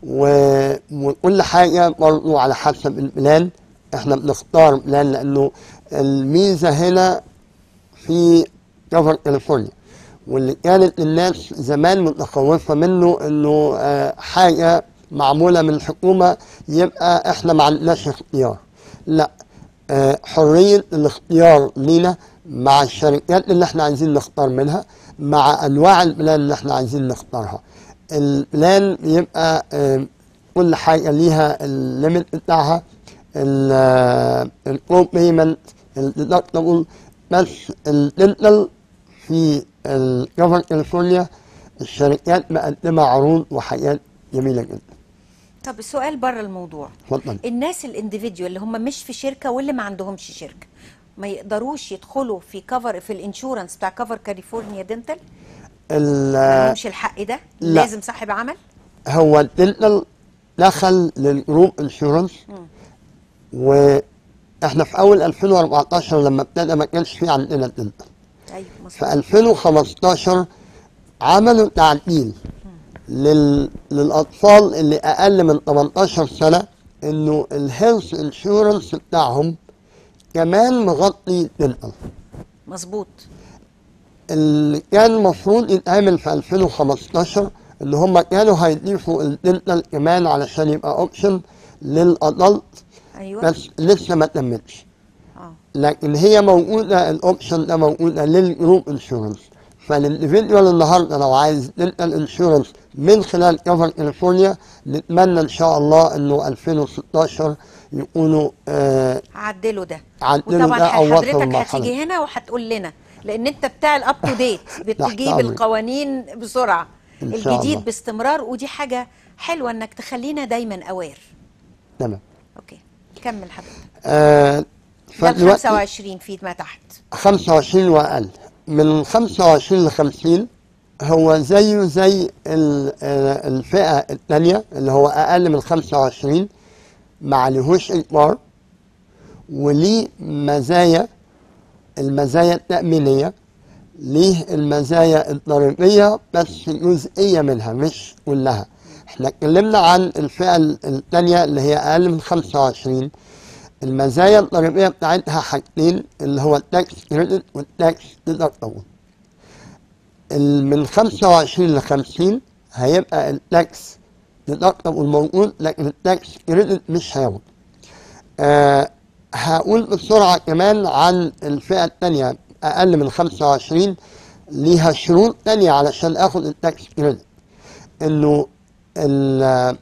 وكل حاجه برضه على حسب البلان احنا بنختار بلان لانه الميزه هنا في كفر كاليفورنيا واللي كانت الناس زمان متخوفه منه انه آه، حاجه معموله من الحكومه يبقى احنا ما عندناش اختيار لا آه، حريه الاختيار لينا مع الشركات اللي احنا عايزين نختار منها مع انواع البلان اللي احنا عايزين نختارها البلان يبقى آه، كل حاجه ليها الليميت بتاعها الكو بيمنت الديدكتبل بس الدنتال في الكفر كاليفورنيا الشركات مقدمه عروض وحاجات جميله جدا طب السؤال بره الموضوع اتفضل الناس الانديفيديوال اللي هم مش في شركة واللي ما عندهمش شركة ما يقدروش يدخلوا في كفر في الانشورنس بتاع كفر كاليفورنيا دنتال ال- ما لهمش الحق ده لا. لازم صاحب عمل هو الدنتال دخل للجروب انشورنس واحنا في اول 2014 لما ابتدى ما كانش في عندنا الدنتال ايوه في مظبوط 2015 عملوا تعديل لل... للاطفال اللي اقل من 18 سنه انه الهيلث انشورنس بتاعهم كمان مغطي دنتال مظبوط اللي كان المفروض يتعمل في 2015 ان هم كانوا هيضيفوا الدنتال كمان علشان يبقى اوبشن للادلت ايوه بس لسه ما تمتش اه لكن هي موجوده الاوبشن ده موجوده للجروب انشورنس فالانdividual النهارده لو عايز دنتال انشورنس من خلال كفر كاليفورنيا نتمنى ان شاء الله انه 2016 يكونوا آه عدلوا ده عدلوا وطبعا ده أو وصلوا حضرتك للمرحلة هتيجي هنا وهتقول لنا لان انت بتاع الاب تو ديت بتجيب أمرك. القوانين بسرعه إن شاء الجديد الله. باستمرار ودي حاجه حلوه انك تخلينا دايما اوير تمام اوكي كمل حضرتك آه ده ال فدلوقتي 25 في ما تحت 25 واقل من 25 ل 50 هو زيه زي ال- آه، الفئه الثانيه اللي هو اقل من 25 ما عليهوش اجبار وليه مزايا المزايا التأمينية ليه المزايا الضريبية بس جزئية منها مش كلها احنا اتكلمنا عن الفئة الثانية اللي هي أقل من 25 المزايا الضريبية بتاعتها حاجتين اللي هو التاكس كريدت والتاكس ديدكتبل من 25 ل 50 هيبقى التاكس ديدكتبل موجود لكن التاكس كريدت مش هياخد آه هقول بسرعة كمان عن الفئة الثانية أقل من 25 ليها شروط تانية علشان آخد التاكس كريدت إنه ال-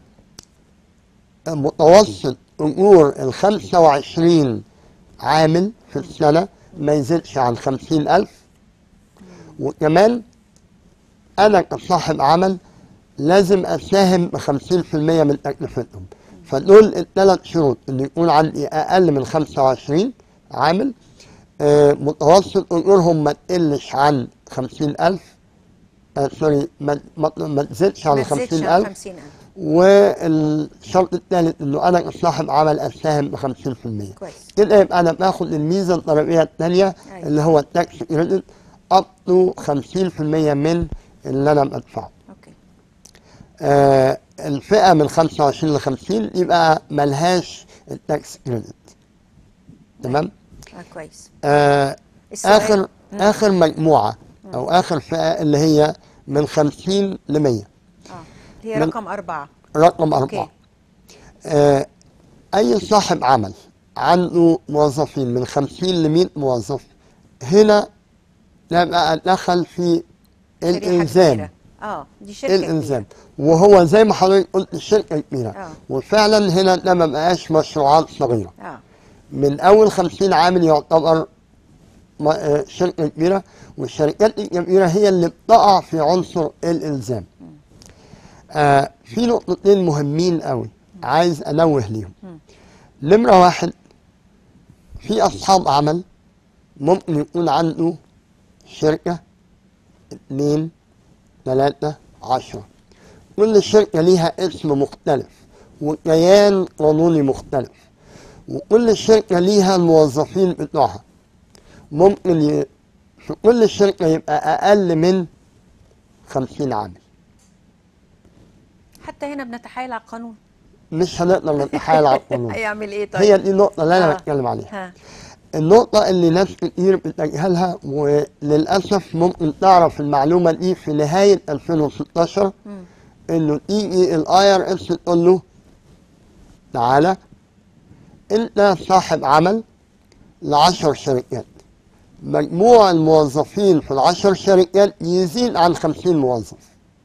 متوسط أجور ال 25 عامل في السنة ما يزيدش عن 50 ألف وكمان أنا كصاحب عمل لازم أساهم ب 50% من تكلفتهم فدول الثلاث شروط إن يكون عندي أقل من 25 عامل آه، متوسط أجورهم ما تقلش عن 50 ألف آه سوري ما, ما, ما تزيدش عن ما تزيدش 50 عن ألف 50000 والشرط الثالث انه انا كصاحب عمل اساهم ب 50% كويس كده يبقى انا باخد الميزه الضريبيه الثانيه أيوة. اللي هو التاكس كريدت اب تو 50% من اللي انا بدفعه. اوكي آه الفئه من 25 ل 50 يبقى ملهاش التاكس كريدت. تمام؟ اه كويس آه السؤال- اخر مم. اخر مجموعه او اخر فئه اللي هي من 50 ل 100 اه هي من- رقم أربعة رقم اوكي أربعة آه، أي صاحب عمل عنده موظفين من 50 ل 100 موظف هنا نبقى دخل في شريحة الإلزام كبيرة. اه دي شركة الإلزام وهو زي ما حضرتك قلت الشركة كبيرة آه. وفعلا هنا ده ما بقاش مشروعات صغيرة كبيرة. اه من أول 50 عامل يعتبر م- آه، شركة كبيرة والشركات الكبيرة هي اللي بتقع في عنصر الإلزام آه في نقطتين مهمين قوي عايز أنوه ليهم نمرة واحد في أصحاب عمل ممكن يكون عنده شركة اتنين تلاتة عشرة كل شركة ليها اسم مختلف وكيان قانوني مختلف وكل شركة ليها الموظفين بتوعها ممكن ي... في كل شركة يبقى أقل من خمسين عامل حتى هنا بنتحايل على القانون مش هنقدر نتحايل على القانون هيعمل ايه طيب هي دي النقطة اللي أنا آه. بتكلم عليها ها النقطة اللي ناس كتير بتتجاهلها وللأسف ممكن تعرف المعلومة دي في نهاية 2016 مم. إنه تيجي الآي آر إس تقول له تعالى أنت صاحب عمل لعشر شركات مجموع الموظفين في العشر شركات يزيد عن 50 موظف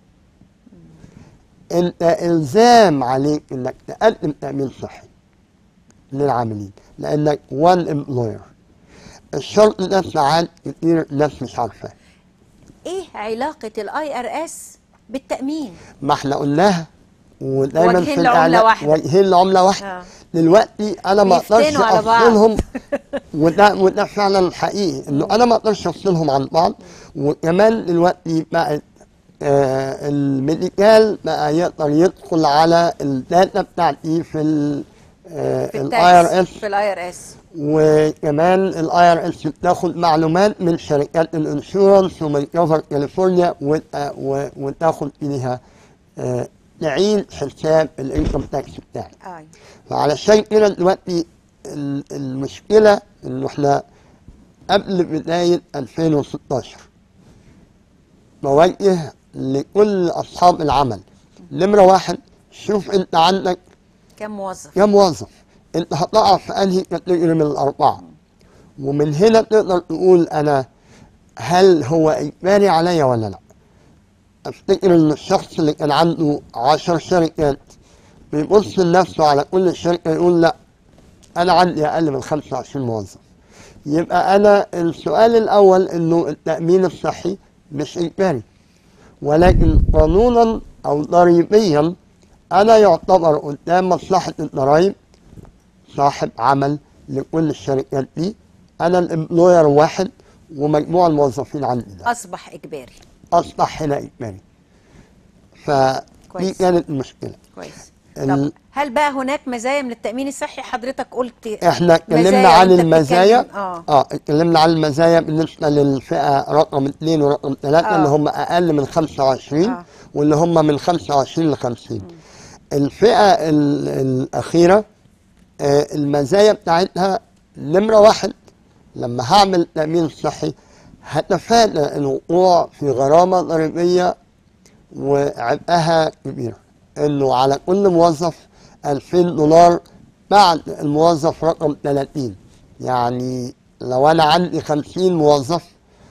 انت الزام عليك انك تقدم تامين صحي للعاملين لانك وان امبلوير الشرط ده ساعات كتير ناس مش عارفاه ايه علاقة الاي ار اس بالتأمين ما احنا قلناها ودايما وجهين في لعملة الإعلان واحدة. وجهين لعملة واحدة آه. دلوقتي انا ما اقدرش بيفتنوا على بعض. افصلهم وده وده فعلا حقيقي انه انا ما اقدرش افصلهم عن بعض وكمان دلوقتي بقت آه الميديكال بقى يقدر يدخل على الداتا بتاعتي في ال في الاي ار اس التاكس في الاي ار اس وكمان الاي ار اس بتاخد معلومات من شركات الانشورنس ومن كفر كاليفورنيا وت- و- وتاخد فيها آه، تعيد حساب الانكم تاكس بتاعي اي فعلشان كده دلوقتي ال- المشكلة إنه إحنا قبل بداية 2016 بوجه لكل أصحاب العمل نمرة واحد شوف أنت عندك كم موظف كم موظف أنت هتقع في أنهي كاتيجوري من الأربعة ومن هنا تقدر تقول أنا هل هو إجباري عليا ولا لأ أفتكر إن الشخص اللي كان عنده عشر شركات بيبص لنفسه على كل شركة يقول لأ أنا عندي أقل من 25 موظف يبقى أنا السؤال الأول إنه التأمين الصحي مش إجباري ولكن قانونا أو ضريبيا أنا يعتبر قدام مصلحة الضرايب صاحب عمل لكل الشركات دي أنا الإمبلوير واحد ومجموع الموظفين عندي ده اصبح اجباري أصبح هنا إجباري فدي كويس. كانت المشكلة كويس ال- طب هل بقى هناك مزايا من التامين الصحي حضرتك قلت احنا اتكلمنا مزايا عن وانت المزايا بتتكلم- اه اه اتكلمنا عن المزايا بالنسبه للفئه رقم اثنين ورقم ثلاثه آه. اللي هم اقل من 25 آه. واللي هم من 25 ل 50 الفئه ال- الاخيره آه المزايا بتاعتها نمره واحد لما هعمل تامين صحي هتفادى الوقوع في غرامه ضريبيه وعبئها كبير انه على كل موظف 2000 دولار بعد الموظف رقم 30 يعني لو انا عندي 50 موظف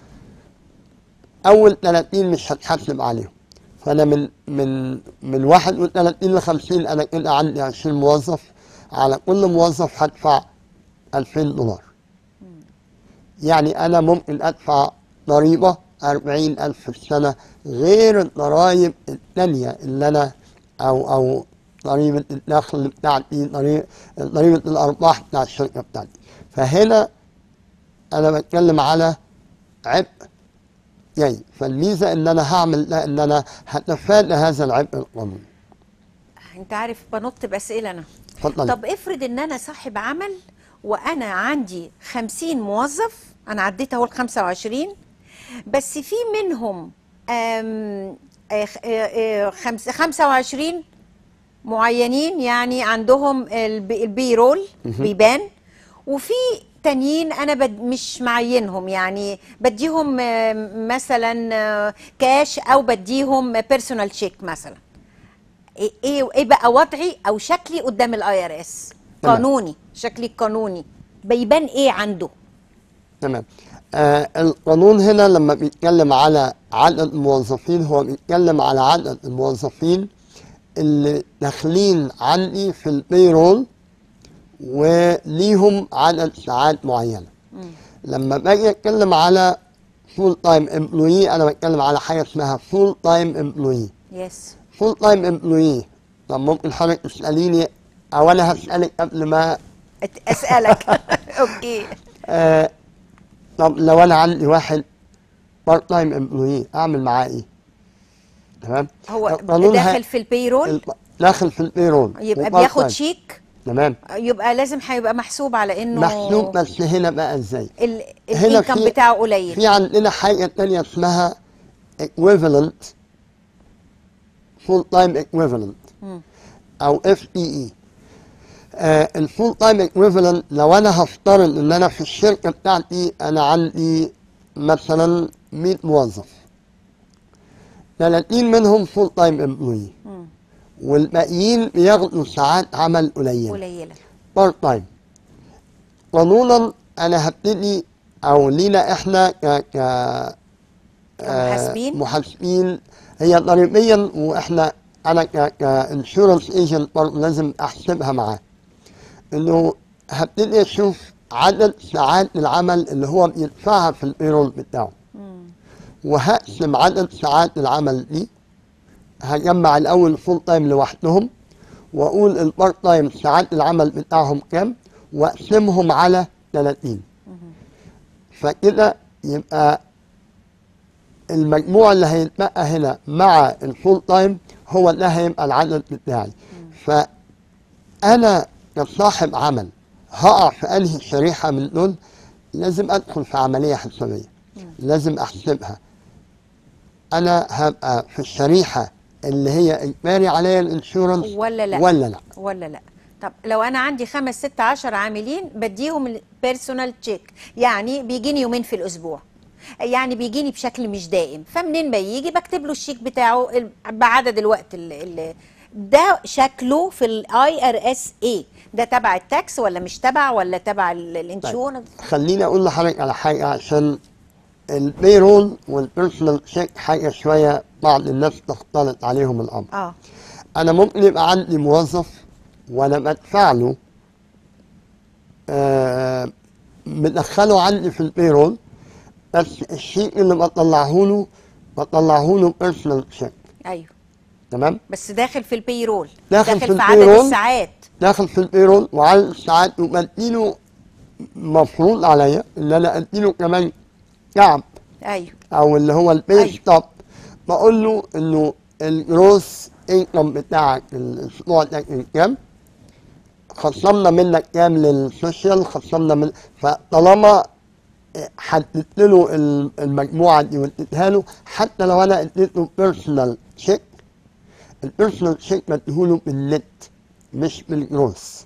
اول 30 مش هتحاسب عليهم فانا من من من 31 ل 50 انا كده عندي 20 موظف على كل موظف هدفع 2000 دولار يعني أنا ممكن أدفع ضريبة أربعين ألف في السنة غير الضرايب التانية اللي أنا أو أو ضريبة الدخل بتاعتي ضريبة ضريبة الأرباح بتاع الشركة بتاعتي فهنا أنا بتكلم على عبء جاي فالميزة إن أنا هعمل ده إن أنا هتفادى هذا العبء القانوني انت عارف بنط باسئله انا اتفضل طب افرض ان انا صاحب عمل وانا عندي 50 موظف انا عديت اهو ال 25 بس في منهم آم، آه، خ- آه، آه، خمس- 25 معينين يعني عندهم الب- البيرول بيبان وفي تانيين انا بد مش معينهم يعني بديهم آه، مثلا آه، كاش او بديهم بيرسونال تشيك مثلا ايه ايه إيه بقى وضعي او شكلي قدام الاي ار اس تمام. قانوني شكلي القانوني بيبان ايه عنده تمام آه القانون هنا لما بيتكلم على عدد الموظفين هو بيتكلم على عدد الموظفين اللي داخلين عندي في البيرول وليهم عدد ساعات معينة لما باجي اتكلم على فول تايم امبلوي انا بتكلم على حاجة اسمها فول تايم امبلوي يس فول تايم امبلوي طب ممكن حضرتك تسأليني او انا هسألك قبل ما اسالك اوكي آه طب لو انا عندي واحد بارت تايم امبلوي اعمل معاه ايه؟ تمام؟ هو القانون داخل ه- في البيرول ال- داخل في البيرول يبقى وبارت بياخد تايم. شيك تمام يبقى لازم هيبقى محسوب على انه محسوب بس هنا بقى ازاي؟ ال- هنا الانكم في- بتاعه قليل في عندنا حاجة تانية اسمها equivalent full time equivalent او اف اي اي الفول تايم ايكويفالنت لو انا هفترض ان انا في الشركه بتاعتي انا عندي مثلا 100 موظف 30 منهم فول تايم امبلوي والباقيين بياخدوا ساعات عمل قليله قليله بارت تايم قانونا انا هبتدي او لينا احنا ك ك آه، كمحاسبين؟ محاسبين هي ضريبيا واحنا انا ك كانشورنس ايجنت برضه لازم احسبها معاه انه هبتدي اشوف عدد ساعات العمل اللي هو بيدفعها في البيرول بتاعه وهقسم عدد ساعات العمل دي هجمع الاول الفول تايم لوحدهم واقول البارت تايم ساعات العمل بتاعهم كام واقسمهم على 30 فكده يبقى المجموع اللي هيتبقى هنا مع الفول تايم هو ده هيبقى العدد بتاعي فانا كصاحب عمل هقع في انهي شريحه من دول لازم ادخل في عمليه حسابيه لازم احسبها انا هبقى في الشريحه اللي هي اجباري عليا الانشورنس ولا لا ولا لا ولا لا طب لو انا عندي خمس ست عشر عاملين بديهم البيرسونال تشيك يعني بيجيني يومين في الاسبوع يعني بيجيني بشكل مش دائم فمنين ما يجي بكتب له الشيك بتاعه ال- بعدد الوقت اللي ده شكله في الاي ار اس اي ده تبع التاكس ولا مش تبع ولا تبع ال- الانشورنس خليني اقول لحضرتك على حاجه عشان البيرول والبيرسونال تشيك حاجه شويه بعض الناس تختلط عليهم الامر اه انا ممكن يبقى عندي موظف وانا بدفع له آه مدخله عندي في البيرول بس الشيء اللي بطلعه له بطلعه له بيرسونال تشيك ايوه تمام بس داخل في البيرول داخل داخل في في عدد البيرول. الساعات داخل في البيرول وعلى الساعات وبديله مفروض عليا ان انا اديله كمان كعب ايوه او اللي هو البي أيوة. ستوب بقول له انه الجروس انكم بتاعك الاسبوع ده كان كام خصمنا منك كام للسوشيال خصمنا من فطالما حددت له ال- المجموعه دي واديتها له حتى لو انا اديته بيرسونال تشيك البيرسونال تشيك بديهوله بالنت مش بالجروس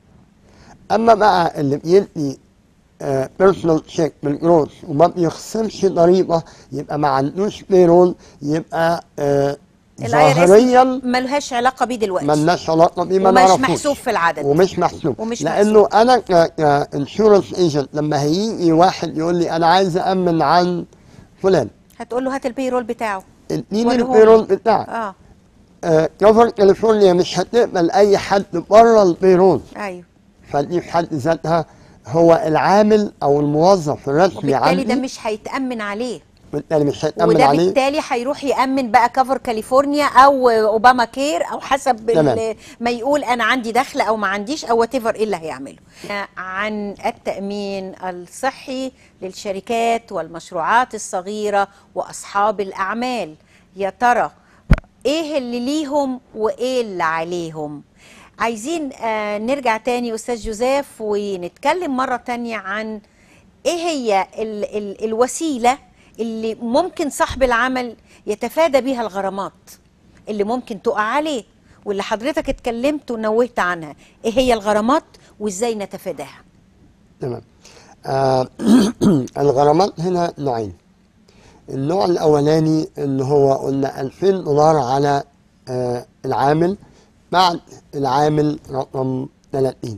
اما بقى اللي بيدي بيرسونال تشيك بالجروس وما بيخصمش ضريبه يبقى ما عندوش بيرول يبقى آه، الاي ار ظاهريا اس ملهاش علاقه بيه دلوقتي ملناش علاقه بيه ما ومش نعرفوش محسوب في العدد ومش محسوب ومش لانه انا كانشورنس ايجنت لما هيجي واحد يقول لي انا عايز امن عن فلان هتقول له هات البيرول بتاعه اديني وريهولي. البيرول بتاعك اه آه كفر كاليفورنيا مش هتقبل اي حد بره البيرول ايوه فدي في حد ذاتها هو العامل او الموظف الرسمي وبالتالي ده عندي مش هيتامن عليه بالتالي مش هيتأمن وده عليه بالتالي هيروح يامن بقى كفر كاليفورنيا او اوباما كير او حسب ال- تمام. ما يقول انا عندي دخل او ما عنديش او وات ايه اللي هيعمله عن التامين الصحي للشركات والمشروعات الصغيره واصحاب الاعمال يا ترى ايه اللي ليهم وايه اللي عليهم عايزين آه نرجع تاني استاذ جوزيف ونتكلم مره تانية عن ايه هي ال ال الوسيله اللي ممكن صاحب العمل يتفادى بيها الغرامات اللي ممكن تقع عليه واللي حضرتك اتكلمت ونوهت عنها ايه هي الغرامات وازاي نتفاداها تمام آه الغرامات هنا نوعين النوع الاولاني اللي هو قلنا 2000 دولار على آه العامل بعد العامل رقم 30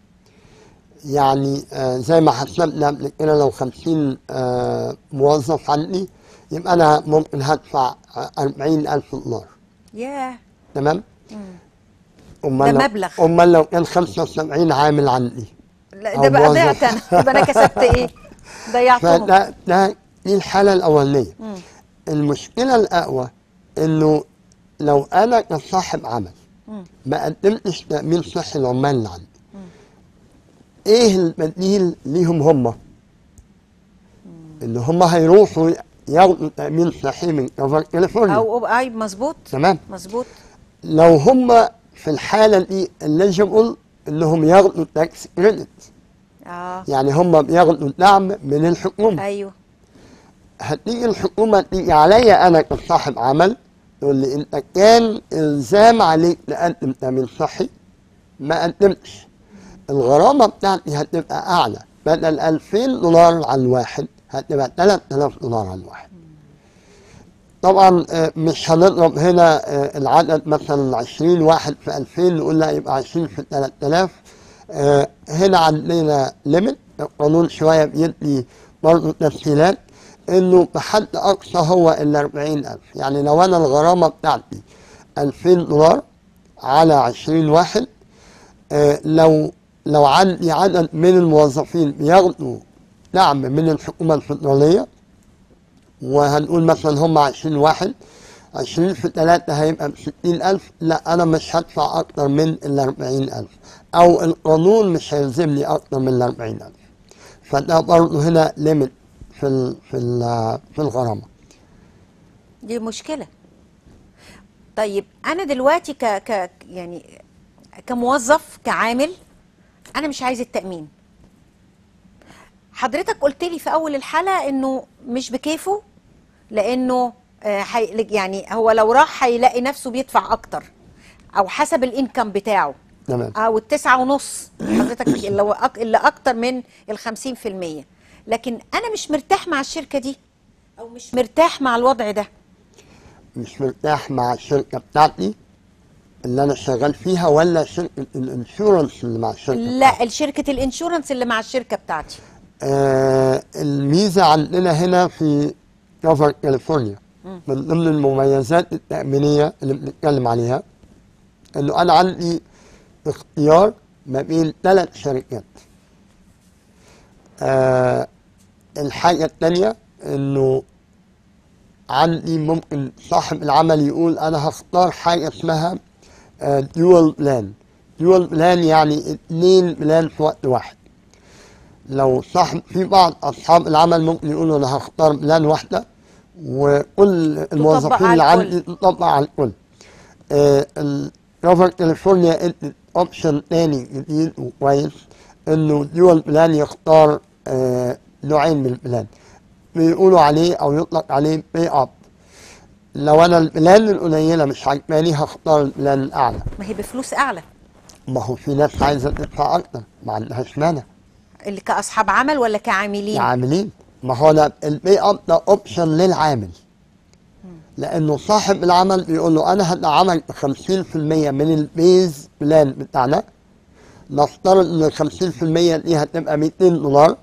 يعني آه زي ما حسبنا قبل كده لو 50 آه موظف عندي يبقى انا ممكن هدفع 40000 دولار ياه تمام ده لو- مبلغ. امال لو كان 75 عامل عندي لا أو ده بقى موظف. ضيعت انا يبقى انا كسبت ايه ضيعتهم فده ده دي الحالة الأولانية المشكلة الأقوى إنه لو أنا كصاحب عمل ما قدمتش تأمين صحي للعمال اللي عندي إيه البديل ليهم هم؟ إن هم هيروحوا ياخدوا تأمين صحي من كفر كاليفورنيا او اي مظبوط تمام مظبوط لو هم في الحالة دي eligible إنهم ياخدوا تاكس كريدت اه يعني هم بياخدوا دعم من الحكومة ايوه هتيجي الحكومة تيجي عليا أنا كصاحب عمل تقول لي أنت كان إلزام عليك تقدم تأمين صحي ما قدمتش الغرامة بتاعتي هتبقى أعلى بدل 2000 دولار على الواحد هتبقى 3000 دولار على الواحد طبعا آه، مش هنضرب هنا آه، العدد مثلا 20 واحد في 2000 نقول لا يبقى 20 في 3000 آه، هنا عندنا ليميت القانون شويه بيدي برضه تسهيلات انه بحد اقصى هو ال 40000 يعني لو انا الغرامه بتاعتي 2000 دولار على 20 واحد آه، لو لو عندي عدد من الموظفين بياخدوا دعم من الحكومه الفدراليه وهنقول مثلا هم 20 واحد 20 في 3 هيبقى ب 60000 لا أنا مش هدفع أكتر من ال 40000 أو القانون مش هيلزمني أكتر من ال 40000 فده برضه هنا ليميت في ال في ال في الغرامه دي مشكلة طيب أنا دلوقتي ك ك يعني كموظف كعامل أنا مش عايز التأمين حضرتك قلت لي في أول الحلقة إنه مش بكيفه لأنه آه، حي يعني هو لو راح هيلاقي نفسه بيدفع أكتر أو حسب الإنكم بتاعه تمام أو التسعة ونص حضرتك اللي هو أك- اللي أكتر من الخمسين في المية لكن أنا مش مرتاح مع الشركة دي أو مش مرتاح مع الوضع ده مش مرتاح مع الشركه بتاعتي اللي انا شغال فيها ولا شركه الانشورنس اللي مع الشركه لا الشركة الانشورنس اللي مع الشركة بتاعتي آه الميزه عندنا هنا في كفر كاليفورنيا من ضمن المميزات التامينيه اللي بنتكلم عليها انه انا عندي اختيار ما بين ثلاث شركات آه الحاجه الثانيه انه عندي ممكن صاحب العمل يقول انا هختار حاجه اسمها ديوال بلان ديوال بلان يعني اثنين بلان في وقت واحد لو صاحب في بعض اصحاب العمل ممكن يقولوا انا هختار بلان واحده وكل الموظفين على اللي الكل. عندي تطبق على الكل الجوفر كاليفورنيا ادت اوبشن تاني جديد وكويس انه ديوال بلان يختار آه، نوعين من البلان بيقولوا عليه او يطلق عليه بي اب لو انا البلان القليله مش عجباني هختار البلان الاعلى ما هي بفلوس أعلى ما هو في ناس عايزه تدفع اكتر ما عندهاش مانع اللي كأصحاب عمل ولا كعاملين العاملين ما هو ده البي اب ده اوبشن للعامل لانه صاحب العمل بيقول له انا هدعمك ب 50% من البيز بلان بتاعنا نفترض ان ال 50% دي هتبقى 200 دولار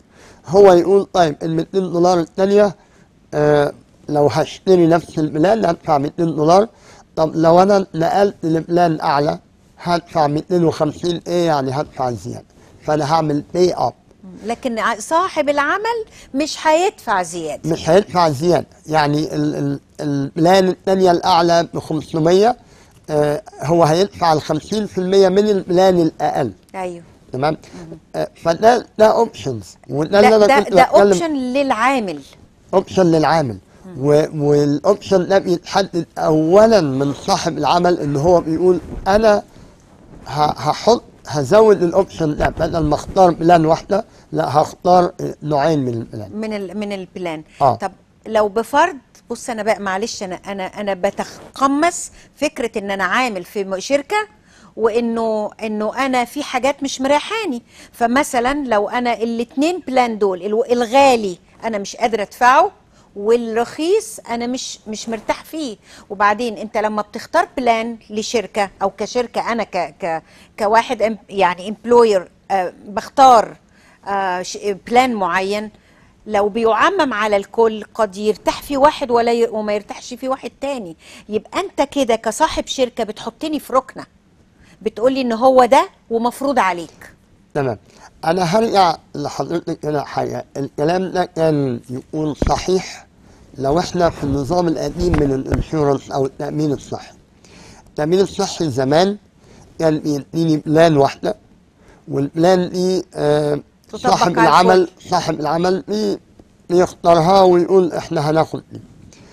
هو يقول طيب ال 200 دولار الثانيه آه لو هشتري نفس البلان هدفع 200 دولار طب لو انا نقلت لبلان اعلى هدفع 250 ايه يعني هدفع زياده فانا هعمل بي اب لكن ع- صاحب العمل مش هيدفع زيادة مش هيدفع زيادة يعني ال ال البلان الثانية الأعلى ب 500 آه هو هيدفع ال 50% من البلان الأقل أيوه تمام آه فده ده اوبشنز وده ده اللي ده, انا كنت ده بتكلم اوبشن للعامل اوبشن للعامل و- والاوبشن ده بيتحدد اولا من صاحب العمل ان هو بيقول انا ه- هحط هزود الاوبشن ده بدل ما اختار بلان واحده لا هختار نوعين من البلان من ال من البلان آه. طب لو بفرض بص انا بقى معلش انا انا انا بتقمص فكره ان انا عامل في م- شركه وانه انه انا في حاجات مش مريحاني فمثلا لو انا الاتنين بلان دول الو- الغالي انا مش قادره ادفعه والرخيص انا مش مش مرتاح فيه وبعدين انت لما بتختار بلان لشركه او كشركه انا ك ك كواحد em- يعني امبلوير بختار آه، ش- بلان معين لو بيعمم على الكل قد يرتاح في واحد ولا ي... وما يرتاحش في واحد تاني يبقى انت كده كصاحب شركة بتحطني في ركنة بتقولي ان هو ده ومفروض عليك تمام انا هرجع لحضرتك هنا حاجه الكلام ده كان يكون صحيح لو احنا في النظام القديم من الانشورنس او التامين الصحي التامين الصحي زمان كان بيديني بلان واحده والبلان دي آه تطبق صاحب على العمل الكل. صاحب العمل بي بيختارها ويقول احنا هناخد دي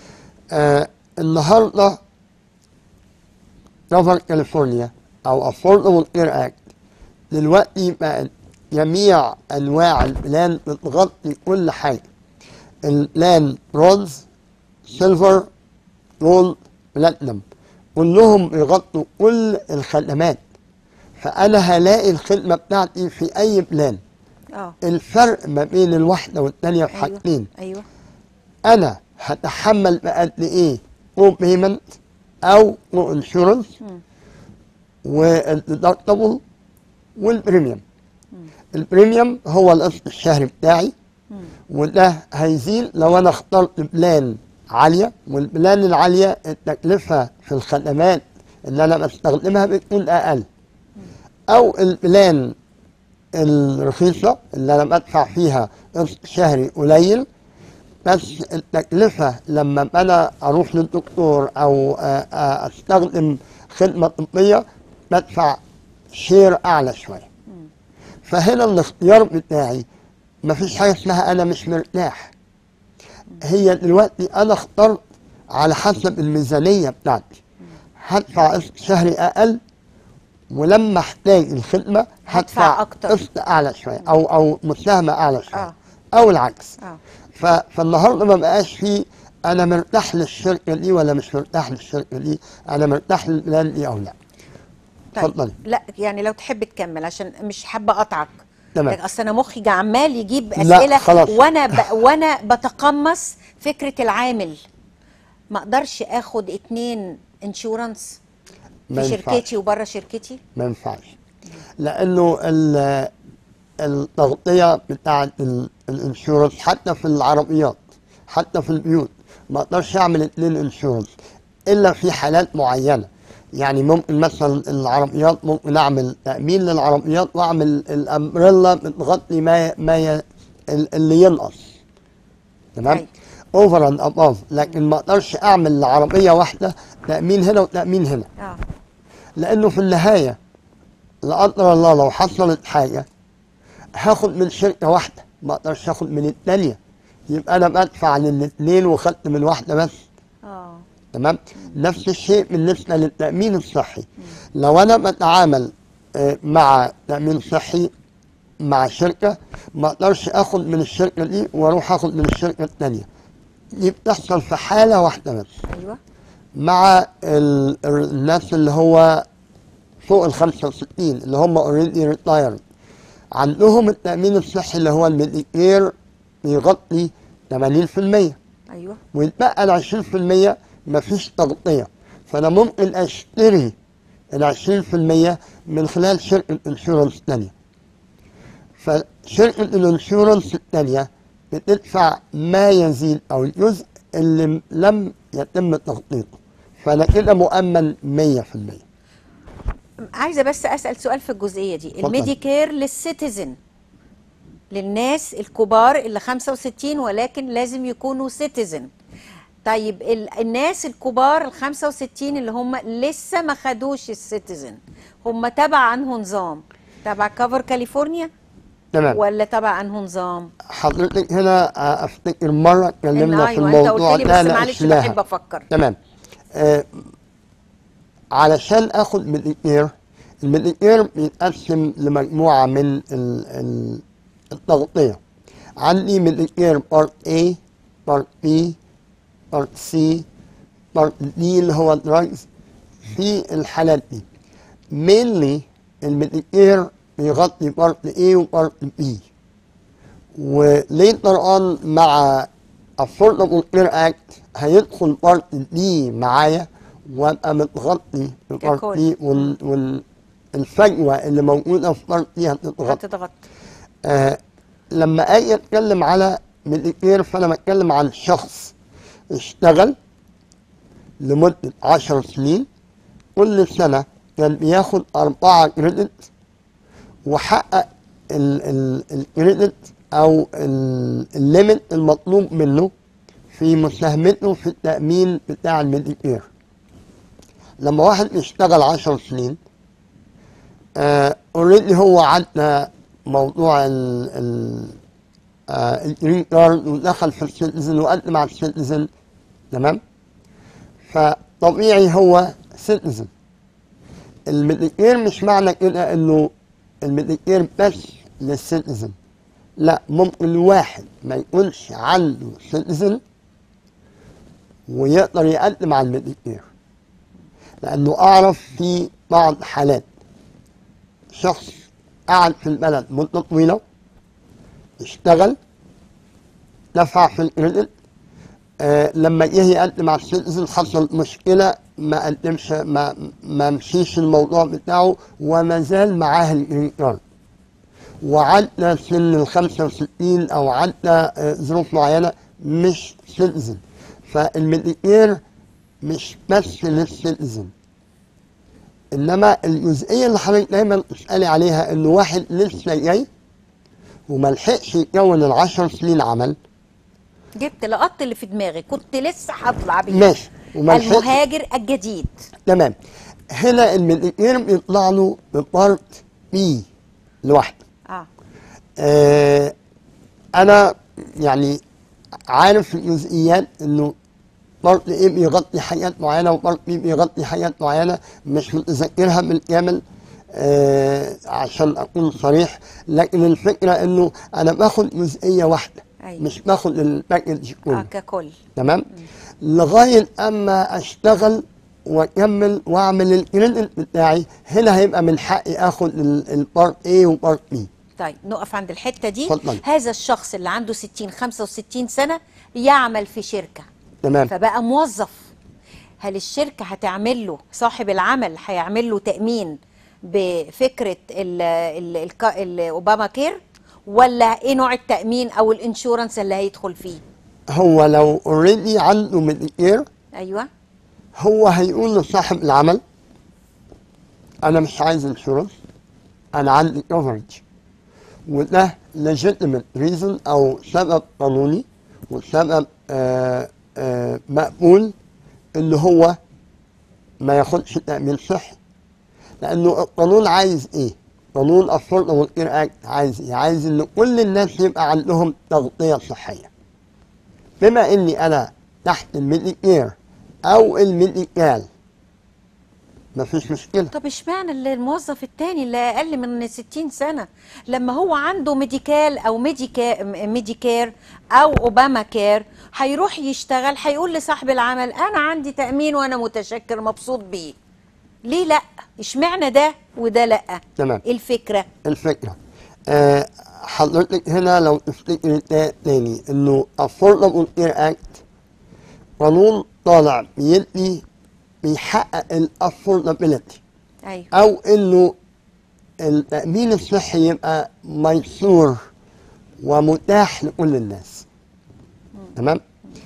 آه النهارده جوفر كاليفورنيا او افوردبل كير اكت دلوقتي بقت جميع انواع البلان بتغطي كل حاجه البلان برونز سيلفر جولد بلاتنم كلهم بيغطوا كل الخدمات فانا هلاقي الخدمه بتاعتي في اي بلان اه الفرق ما بين الواحده والتانيه في حاجتين ايوه انا هتحمل بقد ايه كو بيمنت او كو انشورنس والديدكتبل والبريميوم البريميوم هو القسط الشهري بتاعي وده هيزيد لو انا اخترت بلان عاليه والبلان العاليه التكلفه في الخدمات اللي انا بستخدمها بتكون اقل او البلان الرخيصه اللي انا بدفع فيها قسط شهري قليل بس التكلفة لما أنا أروح للدكتور أو آه، آه، أستخدم خدمة طبية بدفع شير أعلى شوية فهنا الاختيار بتاعي مفيش حاجه اسمها انا مش مرتاح هي دلوقتي انا اخترت على حسب الميزانيه بتاعتي هدفع قسط شهري اقل ولما احتاج الخدمه هدفع هدفع أكتر. قسط اعلى شويه او او مساهمه اعلى شويه آه. او العكس اه ف... فالنهارده ما بقاش في انا مرتاح للشركه دي ولا مش مرتاح للشركه دي انا مرتاح للبلان دي او لا اتفضلي. لا يعني لو تحب تكمل عشان مش حابه اقطعك تمام. لكن اصل انا مخي جا- عمال يجيب لا، اسئله خلاص. وانا ب... وانا بتقمص فكره العامل ما اقدرش اخد اتنين انشورنس ما في ينفعش. شركتي وبره شركتي ما ينفعش لانه ال- التغطيه بتاعت ال- الانشورنس حتى في العربيات حتى في البيوت ما اقدرش اعمل اتنين انشورنس الا في حالات معينه يعني ممكن مثلا العربيات ممكن اعمل تامين للعربيات واعمل الامبريلا بتغطي ما ما ي- ال- اللي ينقص تمام أيوة. اوفر اند اباف لكن ما اقدرش اعمل لعربيه واحده تامين هنا وتامين هنا اه لانه في النهايه لا قدر الله لو حصلت حاجه هاخد من شركه واحده ما اقدرش اخد من الثانيه يبقى انا بدفع للاثنين وخدت من واحده بس اه تمام نفس الشيء بالنسبه للتامين الصحي لو انا بتعامل آه، مع تامين صحي مع شركه ما اقدرش اخد من الشركه دي واروح اخد من الشركه الثانيه دي بتحصل في حاله واحده بس ايوه مع ال- ال- الناس اللي هو فوق ال 65 اللي هم اوريدي ريتايرد عندهم التأمين الصحي اللي هو الميديكير بيغطي 80% ايوه ويتبقى ال 20% مفيش تغطية فأنا ممكن أشتري ال 20% من خلال شركة انشورنس تانية فشركة الانشورنس التانية بتدفع ما يزيد أو الجزء اللي لم يتم تغطيته فأنا كده مؤمن 100% عايزه بس اسال سؤال في الجزئيه دي اتفضل. الميديكير للسيتيزن للناس الكبار اللي 65 ولكن لازم يكونوا سيتيزن طيب ال- الناس الكبار ال 65 اللي هم لسه ما خدوش السيتيزن هم تبع انه نظام تبع كفر كاليفورنيا تمام ولا تبع انه نظام حضرتك هنا آه، افتكر مره إن اتكلمنا في ايوه انت الموضوع قلت لي ده بس معلش ناقشناها. بحب افكر تمام آه علشان اخد ميديكير الميديكير بيتقسم لمجموعه من ال- ال- التغطيه عندي ميديكير بارت A بارت B بارت C بارت D اللي هو دراجز في الحالات دي mainly الميديكير بيغطي بارت A وبارت B وليتر اون مع Affordable Care Act هيدخل بارت دي معايا وابقى متغطي ببارت ككل. دي وال والفجوه اللي موجوده في بارت دي هتتغطي هتتغطى آه لما اجي اتكلم على ميديكير فانا بتكلم عن شخص اشتغل لمدة عشر سنين كل سنة كان بياخد أربعة كريدت وحقق ال- ال- الكريدت أو ال- الليمت المطلوب منه في مساهمته في التأمين بتاع الميديكير لما واحد يشتغل عشر سنين اوريدي هو عدى موضوع ال ال آه، الجرين كارد ودخل في السيتيزن وقدم على السيتيزن تمام فطبيعي هو سيتيزن الميديكير مش معنى كده انه الميديكير بس للسيتيزن لا ممكن واحد ما يكونش عنده سيتيزن ويقدر يقدم على الميديكير لانه اعرف في بعض حالات شخص قعد في البلد مدة طويلة اشتغل دفع في الكريدت آه لما جه يقدم على السيتيزن حصل مشكلة ما قدمش ما ما مشيش الموضوع بتاعه وما زال معاه الجرين كارد وعدى سن ال 65 او عدى آه، ظروف معينة مش سيتيزن فالميديكير مش بس للسيتيزن انما الجزئيه اللي حضرتك دايما بتسالي عليها انه واحد لسه جاي وما لحقش يكون العشر سنين عمل جبت لقطت اللي في دماغي كنت لسه هطلع بيه ماشي وما لحقش المهاجر الجديد تمام هنا الميديكير بيطلع له ببارت بي لوحده اه آه انا يعني عارف الجزئيات انه بارت ايه بيغطي حاجات معينه وبارت بي بيغطي حاجات معينه مش متذكرها بالكامل آه عشان اكون صريح لكن الفكره انه انا باخد جزئيه واحده أيوة. مش باخد الباكج اه كله ككل تمام لغايه اما اشتغل واكمل واعمل الكريدت بتاعي هنا هيبقى من حقي اخد ال- البارت A وبارت B طيب نقف عند الحته دي اتفضل. هذا الشخص اللي عنده 60 65 سنه يعمل في شركه تمام فبقى موظف هل الشركه هتعمل له صاحب العمل هيعمل له تامين بفكره ال ال ال الاوباما كير ولا ايه نوع التامين او الانشورنس اللي هيدخل فيه هو لو اوريدي عنده ميديكير ايوه هو هيقول لصاحب العمل انا مش عايز انشورنس انا عندي كفرج وده legitimate reason او سبب قانوني وسبب آه آه مقبول ان هو ما ياخدش تأمين صحي لانه القانون عايز ايه؟ قانون الشرطه والكير اكت عايز ايه؟ عايز ان كل الناس يبقى عندهم تغطيه صحيه بما اني انا تحت الميديكير او الميديكال مفيش مشكله طب اشمعنى اللي الموظف التاني اللي اقل من 60 سنه لما هو عنده ميديكال او ميديكا ميديكير او اوباما كير هيروح يشتغل هيقول لصاحب العمل انا عندي تامين وانا متشكر مبسوط بيه ليه لا اشمعنى ده وده لا تمام. ايه الفكره الفكره آه حضرتك هنا لو تفتكر تا- تاني انه الفورمال كير اكت قانون طالع بيدي بيحقق الافوردابيلتي ايوه او انه التامين الصحي يبقى ميسور ومتاح لكل الناس تمام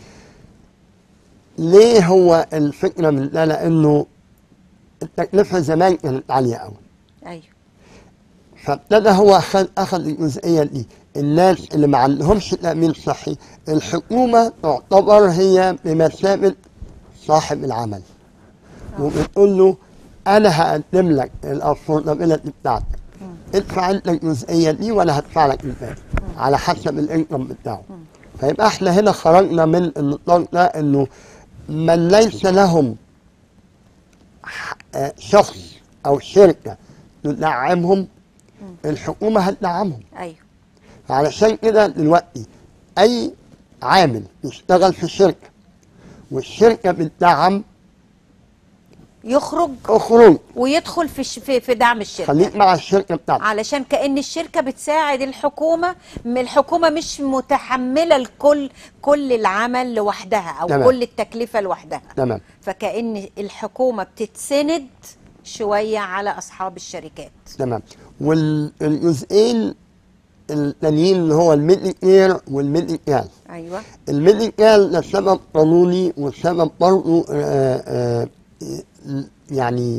ليه هو الفكره من ده لانه التكلفه زمان كانت عاليه قوي ايوه فابتدى هو اخذ اخذ الجزئيه دي الناس اللي ما عندهمش تامين صحي الحكومه تعتبر هي بمثابه صاحب العمل وبتقول له انا هقدم لك الافوردابيلتي بتاعتك ادفع انت الجزئيه دي وانا هدفع لك الباقي على حسب الانكم بتاعه فيبقى احنا هنا خرجنا من النطاق ده انه من ليس لهم ح- آه، شخص او شركه تدعمهم الحكومه هتدعمهم ايوه علشان كده دلوقتي اي عامل يشتغل في شركه والشركه بتدعم يخرج اخرج ويدخل في ش- في, في دعم الشركه خليك مع الشركه بتاعتك علشان كأن الشركة بتساعد الحكومة م- الحكومة مش متحملة الكل كل العمل لوحدها أو تمام. كل التكلفة لوحدها تمام فكأن الحكومة بتتسند شوية على أصحاب الشركات تمام والجزئين التانيين اللي هو الميديكير والميديكال أيوة الميديكال لسبب قانوني وسبب برضه آه، آه، يعني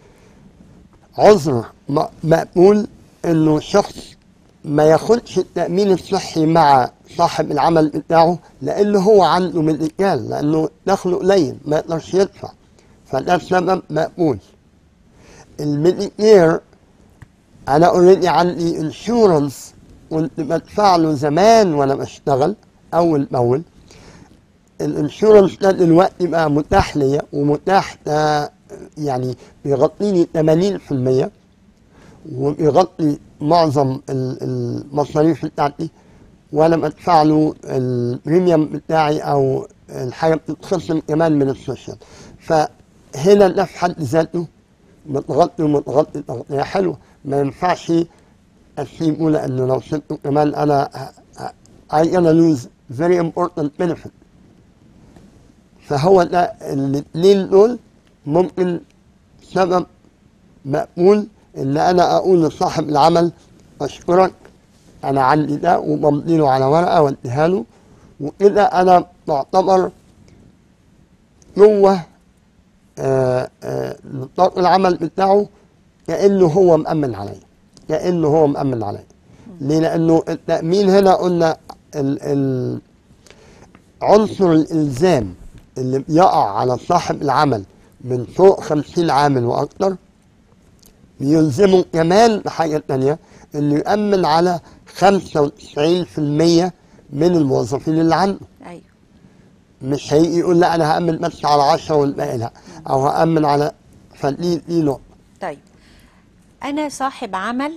عذر م- مقبول انه شخص ما ياخدش التأمين الصحي مع صاحب العمل بتاعه لانه هو عنده ميديكال لانه دخله قليل ما يقدرش يدفع فده سبب مقبول الميديكير انا اوريدي عندي انشورنس كنت بدفع له زمان وانا بشتغل اول باول الانشورنس ده دلوقتي بقى متاح ليا ومتاح ده يعني بيغطيني 80% وبيغطي معظم ال- المصاريف بتاعتي وانا بدفع له البريميوم بتاعي او الحاجه بتتخصم كمان من السوشيال فهنا ده في حد ذاته متغطي ومتغطي تغطيه حلوه ما ينفعش اسيبه لانه لو سبته كمان انا ه- ه- I gonna lose very important benefit فهو ده الاثنين دول ممكن سبب مقبول ان انا اقول لصاحب العمل اشكرك انا عندي ده وبمضي له على ورقه واديها له وكده انا بعتبر جوه آه، آه، نطاق العمل بتاعه كانه هو مأمن عليا كانه هو مأمن عليا ليه؟ لانه التأمين هنا قلنا ال ال عنصر الالزام اللي بيقع على صاحب العمل من فوق 50 عامل واكثر بيلزمه كمان بحاجه تانية انه يأمن على 95% من الموظفين اللي عنده ايوه مش هيجي يقول لا انا هامن بس على 10 والباقي لا او هامن على فدي دي نقطه طيب انا صاحب عمل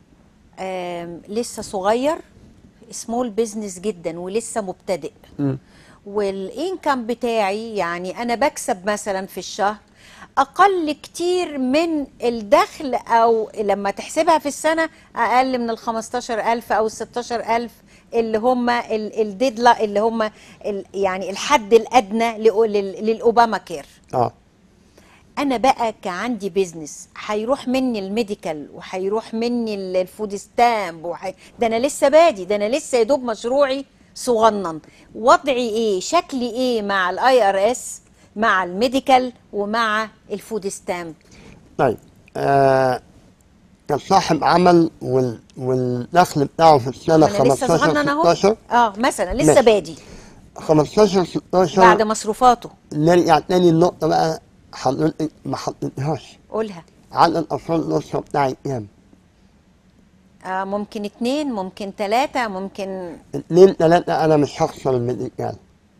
آم، لسه صغير سمول بيزنس جدا ولسه مبتدئ مم. والانكم بتاعي يعني انا بكسب مثلا في الشهر اقل كتير من الدخل او لما تحسبها في السنه اقل من ال 15000 او ال 16000 اللي هم الديدلا اللي هم ال- يعني الحد الادنى لأو- لل- للاوباما كير اه انا بقى كعندي بيزنس هيروح مني الميديكال وهيروح مني ال- الفود ستامب وحي... ده انا لسه بادي ده انا لسه يا دوب مشروعي صغنن وضعي ايه شكلي ايه مع الاي ار اس مع الميديكال ومع الفود ستامب طيب آه كصاحب عمل وال... والدخل بتاعه في السنه انا لسه 15 صغنن اهو 16 اه مثلا لسه ماشي. بادي 15 16 بعد مصروفاته نرجع تاني النقطه بقى حضرتك ما حطيتهاش قولها عدد الافراد الاسره بتاعي كام؟ آه ممكن اتنين ممكن تلاتة ممكن اتنين تلاته انا مش هخسر الميديكال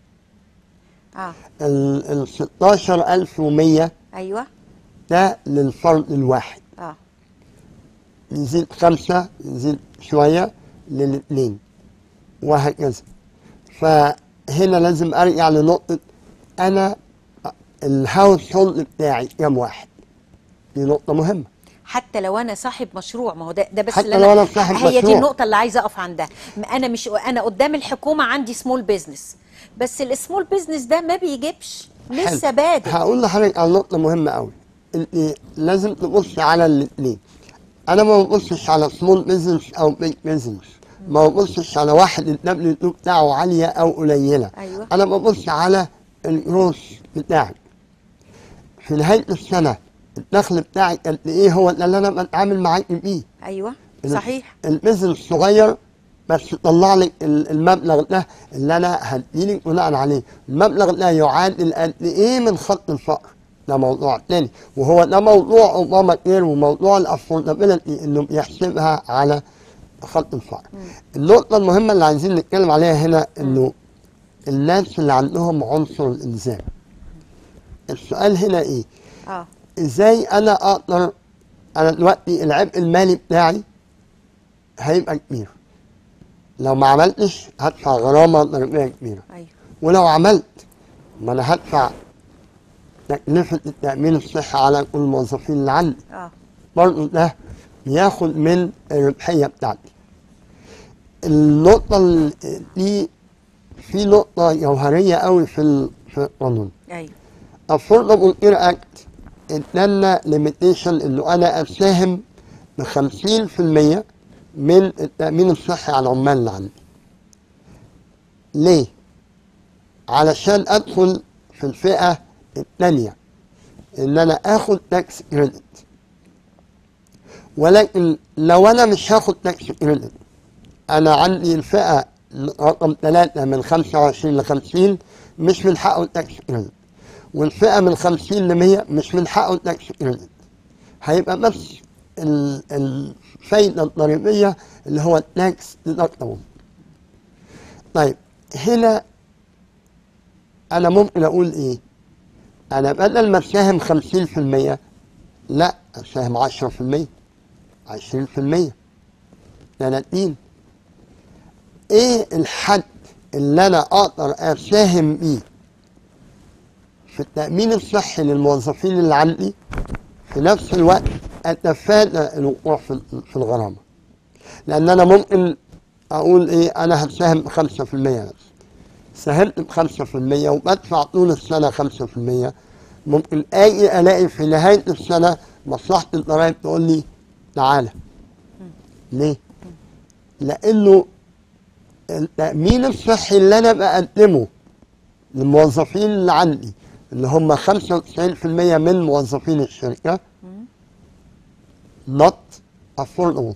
اه ال ال 16100 ايوه ده للفرد الواحد اه يزيد خمسة يزيد شوية للاثنين وهكذا فهنا لازم ارجع لنقطة انا الهاوس هولد بتاعي كام واحد دي نقطة مهمة حتى لو انا صاحب مشروع ما هو ده ده بس حتى اللي لو أنا صاحب هي دي مشروع. النقطه اللي عايزه اقف عندها م- انا مش انا قدام الحكومه عندي سمول بيزنس بس السمول بيزنس ده ما بيجيبش لسه حلو. بادئ هقول لحضرتك على نقطة مهمة قوي انت لازم تبص على الاثنين انا ما ببصش على سمول بزنس او بيج بزنس ما ببصش على واحد الدبليو تو بتاعه عالية او قليلة أيوة. انا ببص على الجروس بتاعي في نهاية السنة الدخل بتاعي قد ايه هو ده اللي انا بتعامل معاك بيه ايوه ال- صحيح البيزنس صغير بس طلع لي ال- المبلغ ده اللي انا هديلك بناء عليه المبلغ ده يعادل قد ايه من خط الفقر ده موضوع تاني وهو ده موضوع اوباما كير وموضوع الافوردابيلتي انه بيحسبها على خط الفقر النقطة المهمة اللي عايزين نتكلم عليها هنا انه الناس اللي عندهم عنصر الالزام السؤال هنا ايه؟ اه ازاي انا اقدر انا دلوقتي العبء المالي بتاعي هيبقى كبير لو ما عملتش هدفع غرامه ضريبيه كبيره ايوه ولو عملت ما انا هدفع تكلفه التامين الصحي على كل الموظفين اللي عندي اه برضه ده بياخد من الربحيه بتاعتي النقطه ال- دي في نقطه جوهريه قوي في ال- في القانون ايوه affordable care act ادانا ليميتيشن انه انا اساهم ب 50% من التامين الصحي على العمال اللي عندي. ليه؟ علشان ادخل في الفئه الثانيه ان انا اخد تاكس كريدت. ولكن لو انا مش هاخد تاكس كريدت انا عندي الفئه رقم ثلاثة من 25 ل 50 مش من حقه التاكس كريدت. والفئة من 50 ل 100 مش من حقه التاكس كريدت هيبقى بس ال- الفايدة الضريبية اللي هو التاكس ديدكتبل طيب هنا أنا ممكن أقول إيه؟ أنا بدل ما أساهم 50% لا أساهم 10% 20% 30 إيه الحد اللي أنا أقدر أساهم بيه في التأمين الصحي للموظفين اللي عندي في نفس الوقت أتفادى الوقوع في في الغرامة لأن أنا ممكن أقول إيه أنا هساهم بخمسة في المية بس ساهمت بخمسة في المية وبدفع طول السنة خمسة في المية ممكن أجي ألاقي في نهاية السنة مصلحة الضرايب تقول لي تعالى ليه؟ لأنه التأمين الصحي اللي أنا بقدمه للموظفين اللي عندي اللي هم 95% من موظفين الشركة not affordable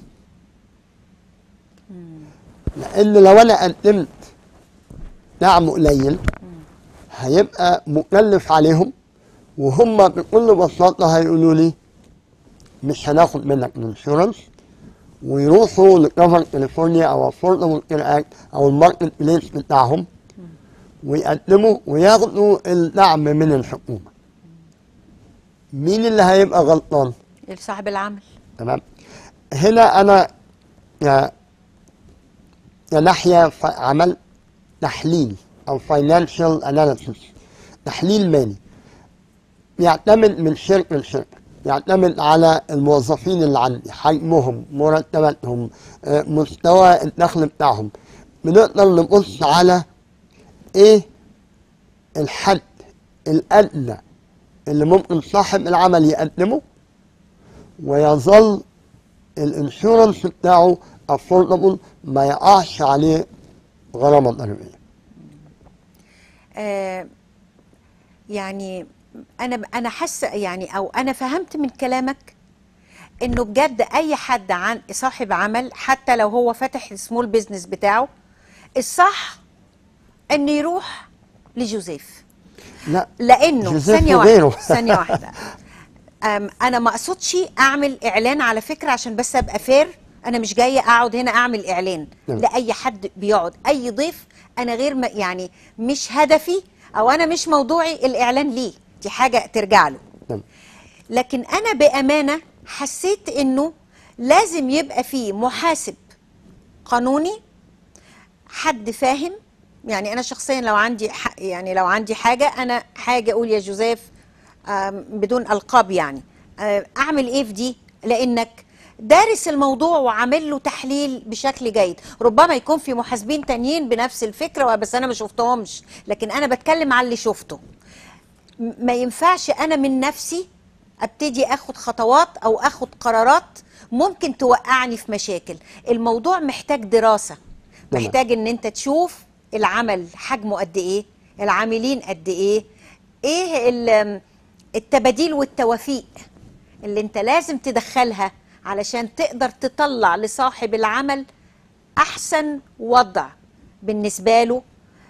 لأن لو أنا قدمت دعم قليل هيبقى مكلف عليهم وهم بكل بساطة هيقولوا لي مش هناخد منك الانشورنس ويروحوا لكفر كاليفورنيا او افوردبل كير او الماركت بليس بتاعهم ويقدموا وياخدوا الدعم من الحكومه مين اللي هيبقى غلطان صاحب العمل تمام هنا انا يا يا ناحيه ف- عمل تحليل او فاينانشال اناليسيس تحليل مالي يعتمد من شركه لشركه يعتمد على الموظفين اللي عندي حجمهم مرتباتهم آه، مستوى الدخل بتاعهم بنقدر نبص على ايه الحد الادنى اللي ممكن صاحب العمل يقدمه ويظل الانشورنس بتاعه افوردبل ما يقعش عليه غرامه ضريبيه آه، يعني انا انا حاسه يعني او انا فهمت من كلامك انه بجد اي حد عن صاحب عمل حتى لو هو فاتح السمول بيزنس بتاعه الصح انه يروح لجوزيف لا لانه جوزيف ثانيه وغيره. واحده ثانيه واحده أم، انا ما اقصدش اعمل اعلان على فكره عشان بس ابقى فير انا مش جايه اقعد هنا اعمل اعلان نعم. لاي حد بيقعد اي ضيف انا غير ما يعني مش هدفي او انا مش موضوعي الاعلان ليه دي حاجه ترجع له تمام. لكن انا بامانه حسيت انه لازم يبقى فيه محاسب قانوني حد فاهم يعني انا شخصيا لو عندي ح- يعني لو عندي حاجه انا حاجه اقول يا جوزيف آم، بدون القاب يعني آه، اعمل ايه في دي لانك دارس الموضوع وعامل له تحليل بشكل جيد ربما يكون في محاسبين تانيين بنفس الفكره بس انا ما شفتهمش لكن انا بتكلم على اللي شفته م- ما ينفعش انا من نفسي ابتدي اخد خطوات او اخد قرارات ممكن توقعني في مشاكل الموضوع محتاج دراسة تمام. محتاج ان انت تشوف العمل حجمه قد ايه العاملين قد ايه ايه ال- التباديل والتوافيق اللي انت لازم تدخلها علشان تقدر تطلع لصاحب العمل احسن وضع بالنسبة له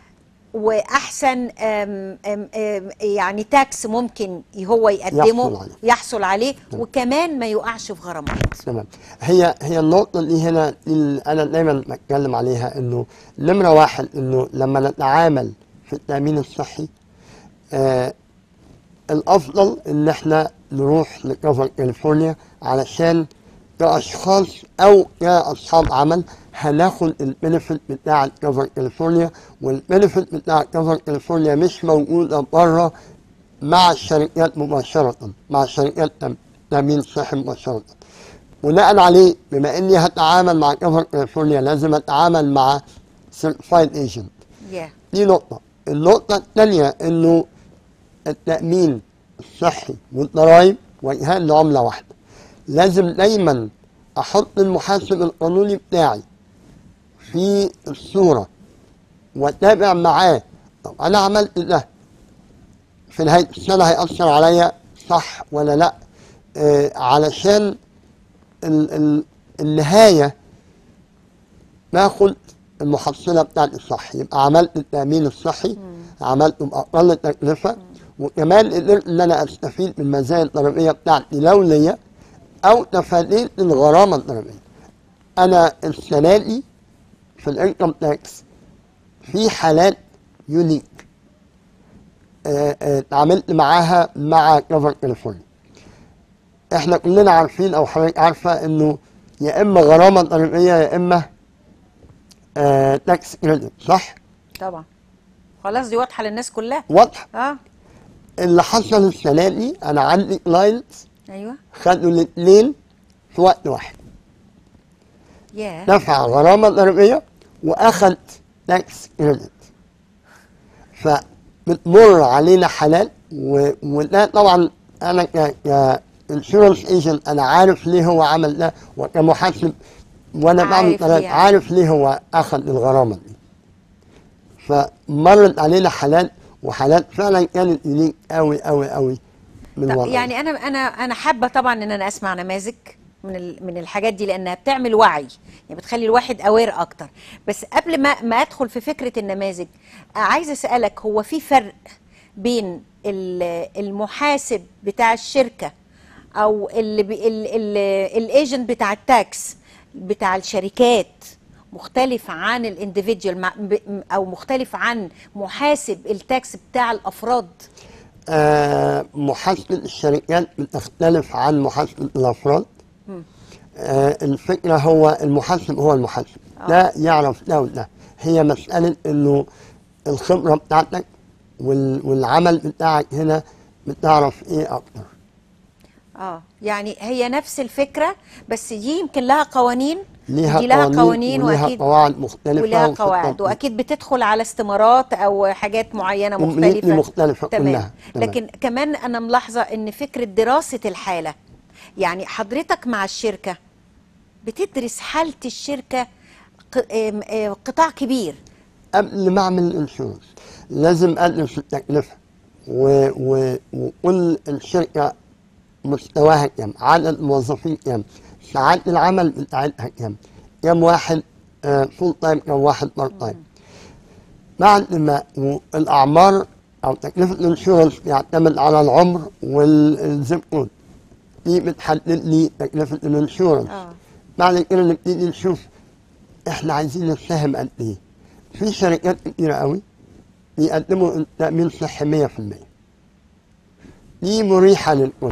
واحسن أم أم أم يعني تاكس ممكن هو يقدمه يحصل عليه. يحصل عليه وكمان ما يقعش في غرامات تمام هي هي النقطة دي هنا اللي أنا دايما بتكلم عليها إنه نمرة واحد إنه لما نتعامل في التأمين الصحي آه الأفضل إن إحنا نروح لكفر كاليفورنيا علشان كأشخاص أو كأصحاب عمل هناخد البنفيت بتاع كفر كاليفورنيا والبنفيت بتاع كفر كاليفورنيا مش موجودة بره مع الشركات مباشرة مع شركات تم- تأمين صحي مباشرة بناء عليه بما اني هتعامل مع كفر كاليفورنيا لازم اتعامل مع سيرتيفايد ايجنت yeah. دي نقطة النقطة الثانية انه التأمين الصحي والضرائب وجهان لعملة واحدة لازم دايما احط المحاسب القانوني بتاعي في الصورة واتابع معاه طب انا عملت ده في نهاية السنة هيأثر عليا صح ولا لا آه علشان ال ال النهاية باخد المحصلة بتاعتي الصح يبقى عملت التأمين الصحي عملته بأقل تكلفة وكمان قدرت إن أنا أستفيد من المزايا الضريبية بتاعتي لو ليا أو تفاديت الغرامة الضريبية أنا السنة دي في الانكم تاكس في حالات يونيك آه، آه، اتعاملت معاها مع كفر كاليفورنيا احنا كلنا عارفين او حضرتك عارفه انه يا اما غرامه ضريبيه يا اما آه تاكس كريدت صح؟ طبعا خلاص دي واضحه للناس كلها واضح اه اللي حصل السنه دي انا عندي كلاينتس ايوه خدوا الاثنين في وقت واحد ياه دفع غرامه ضريبيه واخد تاكس كريدت فبتمر علينا حالات و... وده طبعا انا ك ك انشورنس ايجنت انا عارف ليه هو عمل ده وكمحاسب وانا بعمل عارف قرار ليه. عارف ليه هو اخذ الغرامه دي فمرت علينا حالات وحالات فعلا كانت يونيك قوي قوي قوي من طب وضعنا. يعني انا انا انا حابه طبعا ان انا اسمع نماذج من ال- من الحاجات دي لانها بتعمل وعي يعني بتخلي الواحد اوير اكتر بس قبل ما ما ادخل في فكره النماذج آه، عايزه اسالك هو في فرق بين ال- المحاسب بتاع الشركه او اللي بي ال ال الايجنت بتاع التاكس بتاع الشركات مختلف عن الانديفيديوال او مختلف عن محاسب التاكس بتاع الافراد آه، محاسبة الشركات بتختلف عن محاسبة الأفراد آه، الفكرة هو المحاسب هو المحاسب آه. ده يعرف ده وده هي مسألة إنه الخبرة بتاعتك وال- والعمل بتاعك هنا بتعرف إيه أكتر اه يعني هي نفس الفكره بس دي يمكن لها قوانين ليها دي لها قوانين قوانين وليها واكيد قواعد مختلفة ولها وخطط قواعد واكيد بتدخل على استمارات او حاجات معينه كومبليتلي مختلفه مختلفة تمام كلها تمام. لكن كمان انا ملاحظه ان فكره دراسه الحاله يعني حضرتك مع الشركه بتدرس حاله الشركه ق- آم، آه، قطاع كبير قبل ما اعمل الانشورنس لازم ادرس التكلفه و... و... وكل الشركه مستواها كام عدد الموظفين كام ساعات العمل بتاعتها كام كام واحد فول تايم كام واحد بارت تايم بعد ما الاعمار او تكلفه الانشورنس بيعتمد على العمر والزب كود دي بتحدد لي تكلفه الانشورنس اه بعد كده نبتدي نشوف احنا عايزين نساهم قد ايه في شركات كتيرة قوي بيقدموا تأمين صحي 100% دي مريحة للكل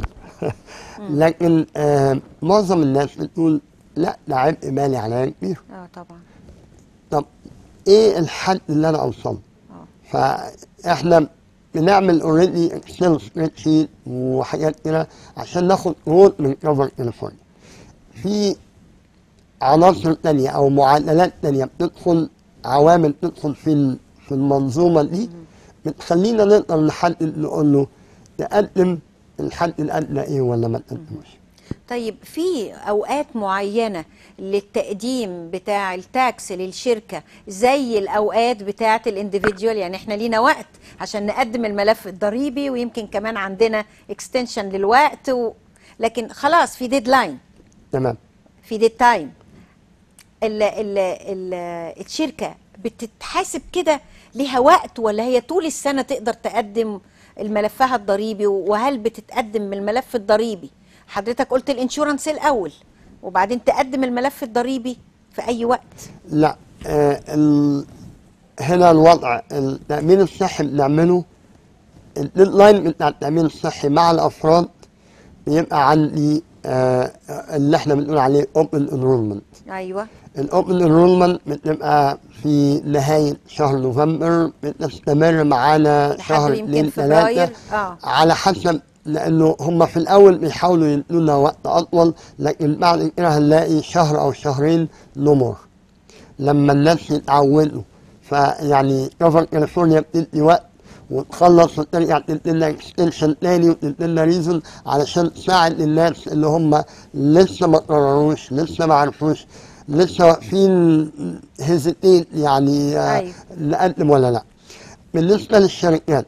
لكن آه معظم الناس بتقول لا ده عبء مالي عليا كبير اه طبعا طب ايه الحد اللي انا اوصله اه فاحنا بنعمل اوريدي اكسل سبريد شيت وحاجات كده عشان ناخد قروض من كفر كاليفورنيا في عناصر تانية او معادلات تانية بتدخل عوامل تدخل في ال- في المنظومة دي بتخلينا نقدر نحدد نقول له تقدم الحد الادنى ايه ولا ما تقدموش طيب في اوقات معينه للتقديم بتاع التاكس للشركه زي الاوقات بتاعه الانديفيديوال يعني احنا لينا وقت عشان نقدم الملف الضريبي ويمكن كمان عندنا اكستنشن للوقت و... لكن خلاص في ديدلاين تمام في ديد تايم ال ال ال الشركه بتتحاسب كده ليها وقت ولا هي طول السنه تقدر تقدم الملفها الضريبي وهل بتتقدم من الملف الضريبي حضرتك قلت الانشورنس الاول وبعدين تقدم الملف الضريبي في اي وقت لا آه ال... هنا الوضع التأمين الصحي بنعمله الديدلاين بتاع التأمين الصحي مع الأفراد بيبقى عندي آه اللي احنا بنقول عليه open enrollment ايوه الاوبن انرولمنت بتبقى في نهاية شهر نوفمبر بتستمر معانا لحد شهر يمكن اتنين فبراير تلاتة اه على حسب لانه هم في الاول بيحاولوا يدونا وقت اطول لكن بعد كده هنلاقي شهر او شهرين نمر لما الناس يتعودوا فيعني كفر كاليفورنيا بتدي وقت وتخلص وترجع تدي لنا اكستنشن تاني وتدي لنا ريزون علشان تساعد الناس اللي هم لسه ما قرروش لسه ما عرفوش لسه واقفين هيزيتيت يعني آه، أيوة. نقدم ولا لا بالنسبه للشركات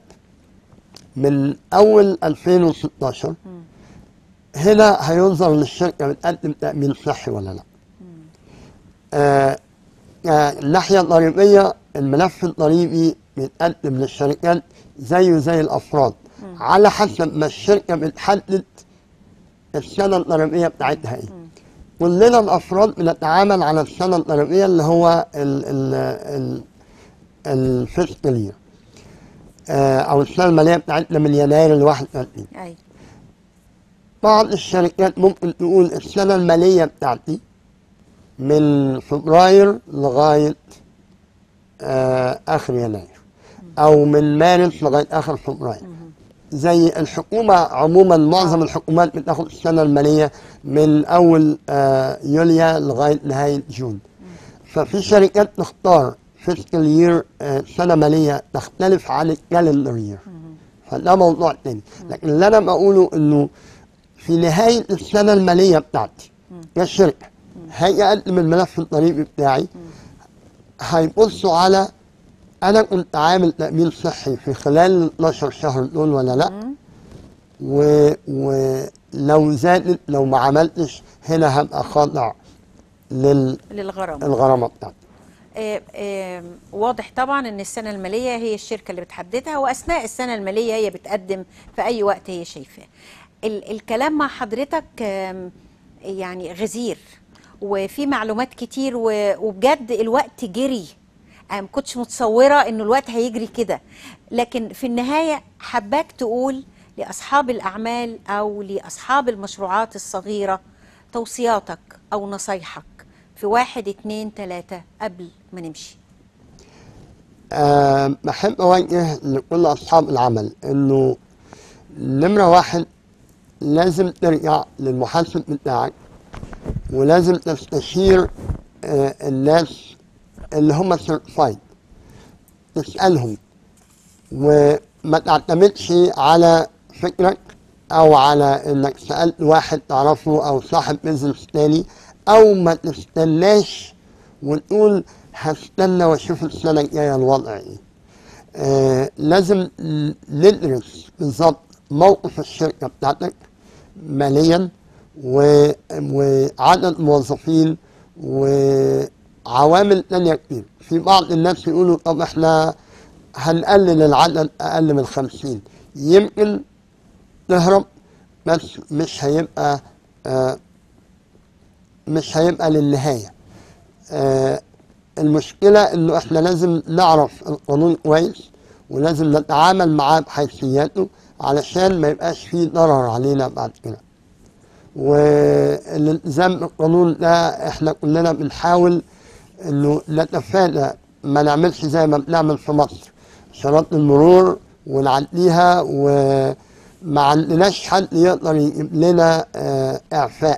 من اول 2016 هنا هينظر للشركه بتقدم تامين صحي ولا لا آه آه، الناحيه الضريبيه الملف الضريبي بيتقدم للشركات زيه زي الافراد على حسب ما الشركه بتحدد السنه الضريبيه بتاعتها ايه كلنا الافراد بنتعامل على السنه الضريبيه اللي هو ال ال ال الفيسكال يير او السنه الماليه بتاعتنا من يناير ل 31 ايوه بعض الشركات ممكن تقول السنه الماليه بتاعتي من فبراير لغايه آه اخر يناير او من مارس لغايه اخر فبراير زي الحكومه عموما معظم الحكومات بتاخد السنه الماليه من اول آه يوليو لغايه نهايه جون ففي شركات تختار فيسكال يير سنه ماليه تختلف عن الكالندر يير فده موضوع تاني لكن اللي انا بقوله انه في نهايه السنه الماليه بتاعتي كشركه هاجي اقدم الملف الضريبي بتاعي هيبصوا على انا كنت عامل تامين صحي في خلال ال 12 شهر دول ولا لا و... ولو زادت لو ما عملتش هنا هبقى خاضع للغرامه للغرامه بتاعتي آه، آه، واضح طبعا ان السنه الماليه هي الشركه اللي بتحددها واثناء السنه الماليه هي بتقدم في اي وقت هي شايفاه ال- الكلام مع حضرتك آم، يعني غزير وفي معلومات كتير و- وبجد الوقت جري انا ما كنتش متصوره انه الوقت هيجري كده لكن في النهايه حباك تقول لاصحاب الاعمال او لاصحاب المشروعات الصغيره توصياتك او نصايحك في واحد اتنين تلاته قبل ما نمشي أه بحب أوجه لكل أصحاب العمل إنه نمرة واحد لازم ترجع للمحاسب بتاعك ولازم تستشير آه، الناس اللي هم سيرتيفايد تسألهم وما تعتمدش على فكرك أو على إنك سألت واحد تعرفه أو صاحب بيزنس تاني أو ما تستناش وتقول هستنى واشوف السنة الجاية الوضع ايه. آه لازم ل- ندرس بالظبط موقف الشركة بتاعتك ماليا و- وعدد موظفين وعوامل تانية كتير في بعض الناس يقولوا طب احنا هنقلل العدد أقل من خمسين يمكن تهرب بس مش هيبقى آه مش هيبقى للنهاية آه المشكلة انه احنا لازم نعرف القانون كويس ولازم نتعامل معاه بحيثياته علشان ما يبقاش فيه ضرر علينا بعد كده والالتزام بالقانون ده احنا كلنا بنحاول انه نتفادى ما نعملش زي ما بنعمل في مصر شرط المرور ونعديها وما عندناش حد يقدر يجيب لنا آه، اعفاء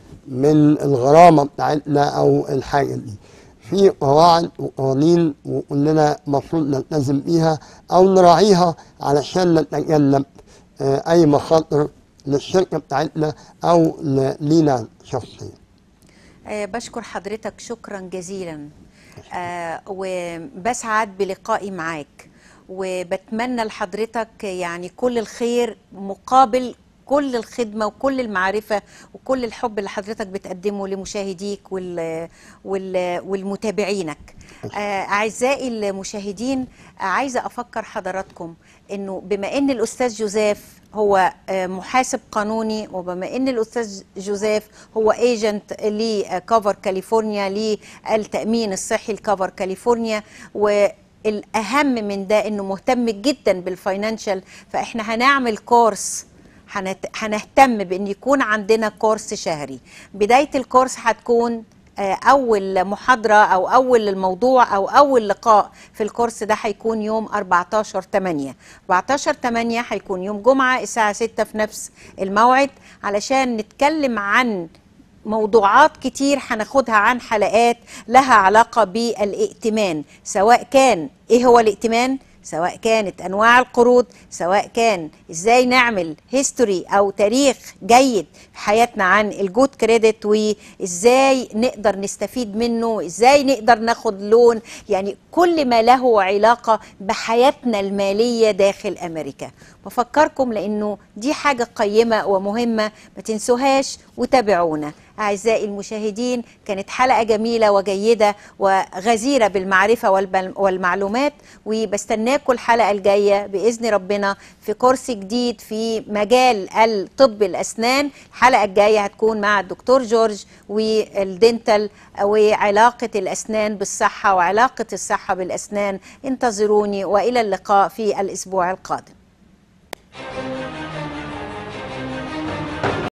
من الغرامة بتاعتنا أو الحاجة دي في قواعد وقوانين وكلنا المفروض نلتزم بيها أو نراعيها علشان نتجنب آه، أي مخاطر للشركة بتاعتنا أو ل- لينا شخصيا آه، بشكر حضرتك شكرا جزيلا آه، وبسعد بلقائي معاك وبتمنى لحضرتك يعني كل الخير مقابل كل الخدمة وكل المعرفة وكل الحب اللي حضرتك بتقدمه لمشاهديك وال وال والمتابعينك آه، أعزائي المشاهدين آه، عايزة أفكر حضراتكم أنه بما أن الأستاذ جوزيف هو آه، محاسب قانوني وبما ان الاستاذ جوزيف هو ايجنت لكفر كاليفورنيا للتامين الصحي لكفر كاليفورنيا والاهم من ده انه مهتم جدا بالفاينانشال فاحنا هنعمل كورس هنت- هنهتم بان يكون عندنا كورس شهري بدايه الكورس هتكون آه، اول محاضره او اول الموضوع او اول لقاء في الكورس ده هيكون يوم 14 8 14 8 هيكون يوم جمعه الساعه 6 في نفس الموعد علشان نتكلم عن موضوعات كتير هناخدها عن حلقات لها علاقة بالائتمان سواء كان ايه هو الائتمان سواء كانت انواع القروض سواء كان ازاي نعمل هيستوري او تاريخ جيد في حياتنا عن الجود كريدت وازاي نقدر نستفيد منه ازاي نقدر ناخد لون يعني كل ما له علاقة بحياتنا المالية داخل امريكا بفكركم لانه دي حاجة قيمة ومهمة ما تنسوهاش وتابعونا أعزائي المشاهدين كانت حلقة جميلة وجيدة وغزيرة بالمعرفة والبل- والمعلومات وبستناكم الحلقة الجاية بإذن ربنا في كورس جديد في مجال الطب الأسنان الحلقة الجاية هتكون مع الدكتور جورج والدنتال وعلاقة الأسنان بالصحة وعلاقة الصحة بالأسنان انتظروني وإلى اللقاء في الأسبوع القادم